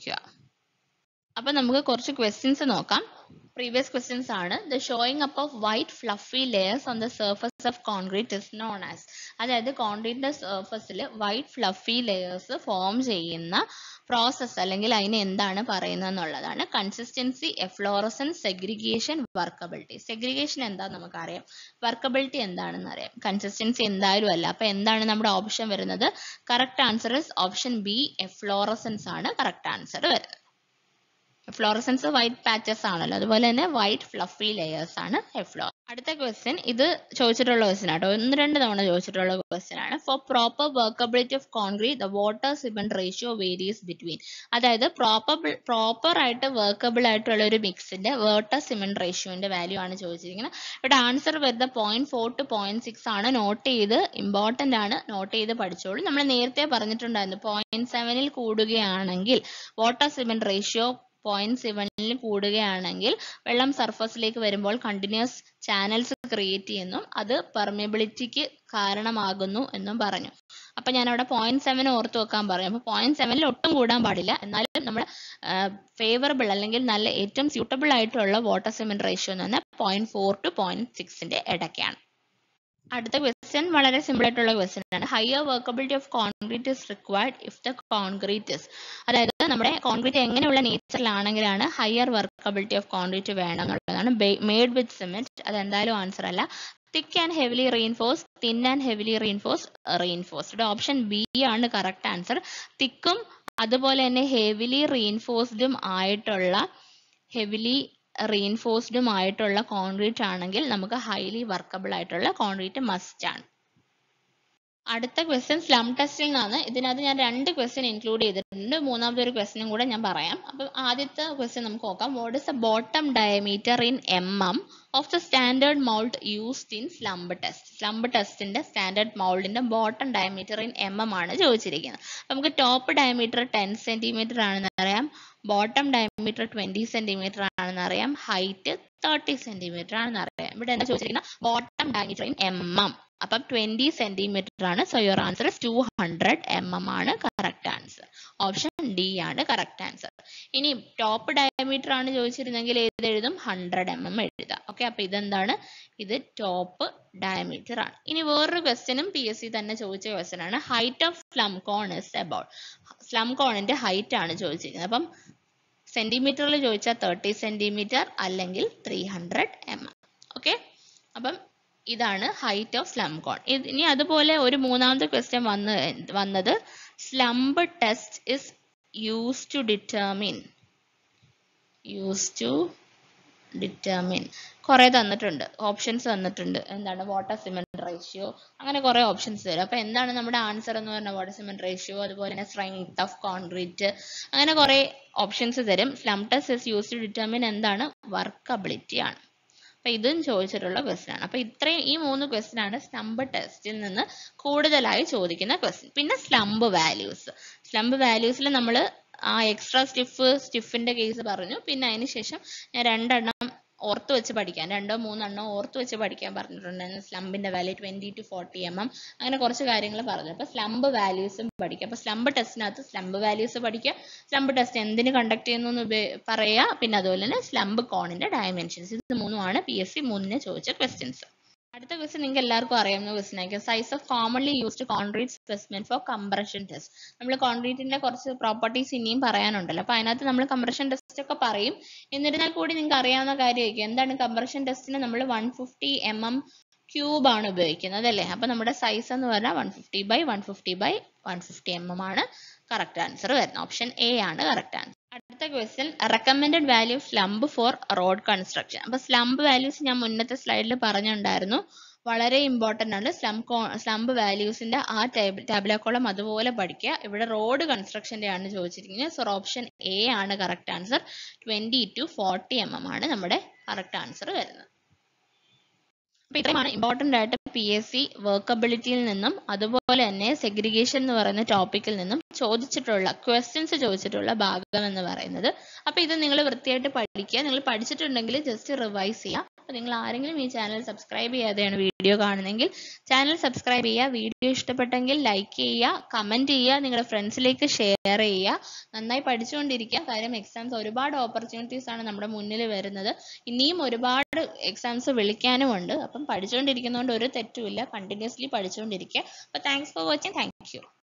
അപ്പൊ നമുക്ക് കുറച്ച് ക്വസ്റ്റ്യൻസ് നോക്കാം പ്രീവിയസ് ക്വസ്റ്റ്യൻസ് ആണ് the showing up of white fluffy layers on the surface of concrete is known as അതായത് കോൺക്രീറ്റിന്റെ സർഫസിൽ വൈറ്റ് ഫ്ലഫി ലെയേഴ്സ് ഫോം ചെയ്യുന്ന പ്രോസസ്സ് അല്ലെങ്കിൽ അതിനെ എന്താണ് പറയുന്നത് എന്നുള്ളതാണ് consistency efflorescence segregation workability segregation എന്താ നമുക്കറിയാം വർക്കബിലിറ്റി എന്താണെന്ന് അറിയാം കൺസിസ്റ്റൻസി എന്തായാലും അല്ല അപ്പൊ എന്താണ് നമ്മുടെ ഓപ്ഷൻ വരുന്നത് correct answer is option B efflorescence ആണ് കറക്റ്റ് ആൻസർ വരുന്നത് ഫ്ലോറസൻസ് വൈറ്റ് പാച്ചസ് ആണല്ലോ അതുപോലെ തന്നെ വൈറ്റ് ഫ്ലഫി ലെയേഴ്സ് ആണ് എഫ്ലോ അടുത്ത ക്വസ്റ്റ്യൻ ഇത് ചോദിച്ചിട്ടുള്ള ക്വസ്റ്റ്യൻ ആട്ടോ ഒന്ന് രണ്ട് തവണ ചോദിച്ചിട്ടുള്ള ക്വസ്റ്റ്യൻ ആണ് for proper workability of concrete the water cement ratio varies between അതായത് പ്രോപ്പർ പ്രോപ്പർ ആയിട്ട് വർക്കബിൾ ആയിട്ടുള്ള ഒരു മിക്സിന്റെ വാട്ടർ സിമെന്റ് റേഷ്യോന്റെ വാല്യൂ ആണ് ചോദിച്ചിരിക്കുന്നത് ഇവിടെ ആൻസർ വരുന്ന point four to point six ആണ് നോട്ട് ചെയ്ത് ഇമ്പോർട്ടന്റ് ആണ് നോട്ട് ചെയ്ത് പഠിച്ചോളൂ നമ്മൾ നേരത്തെ പറഞ്ഞിട്ടുണ്ടായിരുന്നു പോയിന്റ് സെവനിൽ കൂടുകയാണെങ്കിൽ വാട്ടർ സിമെന്റ് റേഷ്യോ പോയിന്റ് സെവനിൽ കൂടുകയാണെങ്കിൽ വെള്ളം സർഫസിലേക്ക് വരുമ്പോൾ കണ്ടിന്യൂസ് ചാനൽസ് ക്രിയേറ്റ് ചെയ്യുന്നു അത് പെർമിയബിലിറ്റിക്ക് കാരണമാകുന്നു എന്നും പറഞ്ഞു അപ്പൊ ഞാൻ അവിടെ പോയിന്റ് സെവൻ ഓർത്ത് വെക്കാൻ പറയും അപ്പൊ പോയിന്റ് സെവനിൽ ഒട്ടും കൂടാൻ പാടില്ല എന്നാലും നമ്മൾ ഫേവറബിൾ അല്ലെങ്കിൽ നല്ല ഏറ്റവും സ്യൂട്ടബിൾ ആയിട്ടുള്ള വാട്ടർ സിമെന്റ് റേഷ്യോ എന്ന് പറഞ്ഞാൽ പോയിന്റ് ഫോർ ടു പോയിന്റ് സിക്സിന്റെ ഇടയ്ക്കാണ് അടുത്ത ക്വസ്റ്റ്യൻ വളരെ സിമ്പിൾ ആയിട്ടുള്ള ക്വസ്റ്റ്യൻ ആണ് higher workability of concrete is required if the concrete is അതായത് നമ്മുടെ കോൺക്രീറ്റ് എങ്ങനെയുള്ള നേച്ചറിലാണെങ്കിലാണ് ഹയർ വർക്കബിലിറ്റി ഓഫ് കോൺക്രീറ്റ് വേണം എന്നുള്ളതാണ് മെയ്ഡ് വിത്ത് സിമെന്റ് അത് എന്തായാലും ആൻസർ അല്ല thick and heavily reinforce thin and heavily reinforce reinforced option B ആണ് കറക്റ്റ് ആൻസർ തിക്കും അതുപോലെ തന്നെ ഹെവിലി റീൻഫോഴ്സ്ഡും ആയിട്ടുള്ള ഹെവിലി റീൻഫോഴ്സ്ഡും ആയിട്ടുള്ള കോൺക്രീറ്റ് ആണെങ്കിൽ നമുക്ക് ഹൈലി വർക്കബിൾ ആയിട്ടുള്ള കോൺക്രീറ്റ് മസ്റ്റ് ആണ് അടുത്ത ക്വസ്റ്റ്യൻ സ്ലം ടെസ്റ്റിൽ നിന്നാണ് ഇതിനകത്ത് ഞാൻ രണ്ട് ക്വസ്റ്റ്യൻ ഇൻക്ലൂഡ് ചെയ്തിട്ടുണ്ട് മൂന്നാമത്തെ ഒരു ക്വസ്റ്റ്യനും കൂടെ ഞാൻ പറയാം അപ്പം ആദ്യത്തെ ക്വസ്റ്റ്യൻ നമുക്ക് നോക്കാം what is the bottom diameter in m m of the standard mould used in slump test slump ടെസ്റ്റിന്റെ സ്റ്റാൻഡേർഡ് മൗൾഡിന്റെ bottom diameter in m M ആണ് ചോദിച്ചിരിക്കുന്നത് നമുക്ക് ടോപ്പ് ഡയമീറ്റർ ടെൻ സെന്റിമീറ്റർ ആണെന്ന് അറിയാം ബോട്ടം ഡയമീറ്റർ ട്വന്റി സെന്റിമീറ്റർ ആണെന്ന് അറിയാം ഹൈറ്റ് തേർട്ടി സെന്റിമീറ്റർ ആണെന്ന് അറിയാം ഇവിടെ എന്താ ചോദിച്ചിരിക്കുന്നത് bottom diameter in m m അപ്പം ട്വന്റി സെന്റിമീറ്റർ ആണ് so your answer two hundred M M ആണ് കറക്റ്റ് ആൻസർ ഓപ്ഷൻ ഡി ആണ് കറക്റ്റ് ആൻസർ ഇനി ടോപ്പ് ഡയമീറ്റർ ആണ് ചോദിച്ചിരുന്നെങ്കിൽ ഏത് എഴുതും ഹൺഡ്രഡ് എം എം എഴുതാം ഓക്കെ അപ്പൊ ഇതെന്താണ് ഇത് ടോപ്പ് ഡയമീറ്റർ ആണ് ഇനി വേറൊരു ക്വസ്റ്റ്യനും പി എസ് സി തന്നെ ചോദിച്ച ക്വസ്റ്റ്യൻ ആണ് height of slump cone is about slump കോണിന്റെ ഹൈറ്റ് ആണ് ചോദിച്ചിരിക്കുന്നത് അപ്പം സെന്റിമീറ്ററിൽ ചോദിച്ചാൽ തേർട്ടി സെന്റിമീറ്റർ അല്ലെങ്കിൽ three hundred M m okay അപ്പം ഇതാണ് ഹൈറ്റ് ഓഫ് സ്ലം കോൺ ഇനി അതുപോലെ ഒരു മൂന്നാമത്തെ ക്വസ്റ്റ്യൻ വന്ന് വന്നത് slump test is use to determine use to determine കുറെ തന്നിട്ടുണ്ട് ഓപ്ഷൻസ് തന്നിട്ടുണ്ട് എന്താണ് വാട്ടർ സിമെന്റ് റേഷ്യോ അങ്ങനെ കുറെ ഓപ്ഷൻസ് തരും അപ്പൊ എന്താണ് നമ്മുടെ ആൻസർ എന്ന് പറഞ്ഞാൽ വാട്ടർ സിമെന്റ് റേഷ്യോ അതുപോലെ തന്നെ സ്ട്രെങ്ത് ഓഫ് കോൺക്രീറ്റ് അങ്ങനെ കുറെ ഓപ്ഷൻസ് തരും slump test is use to determine എന്താണ് വർക്കബിലിറ്റി ആണ് അപ്പൊ ഇതും ചോദിച്ചിട്ടുള്ള ക്വസ്റ്റ്യൻ ആണ് അപ്പൊ ഇത്രയും ഈ മൂന്ന് ക്വസ്റ്റ്യൻ ആണ് സ്ലംബ് ടെസ്റ്റിൽ നിന്ന് കൂടുതലായി ചോദിക്കുന്ന ക്വസ്റ്റ്യൻ പിന്നെ സ്ലംബ് വാല്യൂസ് സ്ലംബ് വാല്യൂസിൽ നമ്മൾ ആ എക്സ്ട്രാ സ്റ്റിഫ് സ്റ്റിഫിന്റെ കേസ് പറഞ്ഞു പിന്നെ അതിന് ശേഷം ഞാൻ രണ്ടെണ്ണം ഓർത്ത് വെച്ച് പഠിക്കാൻ രണ്ടോ മൂന്നെണ്ണോ ഓർത്ത് വെച്ച് പഠിക്കാൻ പറഞ്ഞിട്ടുണ്ടായിരുന്നു സ്ലംബിന്റെ value twenty to forty M m അങ്ങനെ കുറച്ച് കാര്യങ്ങൾ പറഞ്ഞു അപ്പൊ സ്ലംബ് വാല്യൂസും പഠിക്കുക അപ്പൊ സ്ലംബ് ടെസ്റ്റിനകത്ത് സ്ലംബ് വാല്യൂസ് പഠിക്കുക സ്ലംബ് ടെസ്റ്റ് എന്തിന് കണ്ടക്ട് ചെയ്യുന്നു എന്ന് ഉപയോ- പറയാ പിന്നെ അതുപോലെ തന്നെ സ്ലംബ് കോണിന്റെ ഡയമെൻഷൻസ് ഇത് മൂന്നുമാണ് പി എസ് സി മൂന്നിന് ചോദിച്ച ക്വസ്റ്റ്യൻസ് അടുത്ത ക്വസ്റ്റ്യൻ നിങ്ങൾക്ക് എല്ലാവർക്കും അറിയാവുന്ന ക്വസ്റ്റ്യൻ ആയിരിക്കും size of commonly used concrete specimen for compression test നമ്മൾ കോൺക്രീറ്റിന്റെ കുറച്ച് പ്രോപ്പർട്ടീസ് ഇനിയും പറയാനുണ്ടല്ലോ അപ്പൊ അതിനകത്ത് നമ്മൾ കംപ്രഷൻ ടെസ്റ്റ് ഒക്കെ പറയും എന്നിരുന്നാൽ കൂടി നിങ്ങൾക്ക് അറിയാവുന്ന കാര്യമായിരിക്കും എന്താണ് കംപ്രഷൻ ടെസ്റ്റിന് നമ്മൾ one fifty M m cube ആണ് ഉപയോഗിക്കുന്നത് അല്ലേ അപ്പൊ നമ്മുടെ സൈസ് എന്ന് പറഞ്ഞാൽ one fifty by one fifty by one fifty M M ആണ് കറക്റ്റ് ആൻസർ വരുന്നത് ഓപ്ഷൻ എ ആണ് കറക്റ്റ് ആൻസർ അടുത്ത question recommended value slump for road construction അപ്പൊ സ്ലംബ് വാല്യൂസ് ഞാൻ മുന്നത്തെ സ്ലൈഡിൽ പറഞ്ഞിട്ടുണ്ടായിരുന്നു വളരെ ഇമ്പോർട്ടന്റ് ആണ് സ്ലം സ്ലംബ് വാല്യൂസിന്റെ ആ ടേബിൾ ടാബിളക്കോളം അതുപോലെ പഠിക്കുക ഇവിടെ റോഡ് കൺസ്ട്രക്ഷന്റെ ആണ് ചോദിച്ചിരിക്കുന്നത് സോ ഓപ്ഷൻ എ ആണ് correct answer twenty to forty M M ആണ് നമ്മുടെ കറക്റ്റ് ആൻസർ വരുന്നത് അപ്പൊ ഇത്രയുമാണ് ഇമ്പോർട്ടന്റ് ആയിട്ട് പി എസ് സി വർക്കബിലിറ്റിയിൽ നിന്നും അതുപോലെ തന്നെ സെഗ്രിഗേഷൻ എന്ന് പറയുന്ന ടോപ്പിക്കിൽ നിന്നും ചോദിച്ചിട്ടുള്ള ക്വസ്റ്റ്യൻസ് ചോദിച്ചിട്ടുള്ള ഭാഗം എന്ന് പറയുന്നത് അപ്പൊ ഇത് നിങ്ങൾ വൃത്തിയായിട്ട് പഠിക്കുക നിങ്ങൾ പഠിച്ചിട്ടുണ്ടെങ്കിൽ ജസ്റ്റ് റിവൈസ് ചെയ്യുക അപ്പൊ നിങ്ങൾ ആരെങ്കിലും ഈ ചാനൽ സബ്സ്ക്രൈബ് ചെയ്യാതെയാണ് വീഡിയോ കാണുന്നതെങ്കിൽ ചാനൽ സബ്സ്ക്രൈബ് ചെയ്യുക വീഡിയോ ഇഷ്ടപ്പെട്ടെങ്കിൽ ലൈക്ക് ചെയ്യുക കമന്റ് ചെയ്യുക നിങ്ങളുടെ ഫ്രണ്ട്സിലേക്ക് ഷെയർ ചെയ്യുക നന്നായി പഠിച്ചുകൊണ്ടിരിക്കുക കാര്യം എക്സാംസ് ഒരുപാട് ഓപ്പർച്യൂണിറ്റീസ് ആണ് നമ്മുടെ മുന്നിൽ വരുന്നത് ഇനിയും ഒരുപാട് എക്സാംസ് വിളിക്കാനും ഉണ്ട് അപ്പം പഠിച്ചുകൊണ്ടിരിക്കുന്നതുകൊണ്ട് ഒരു തെറ്റുമില്ല കണ്ടിന്യൂസ്ലി പഠിച്ചുകൊണ്ടിരിക്കുക അപ്പൊ thanks for watching thank U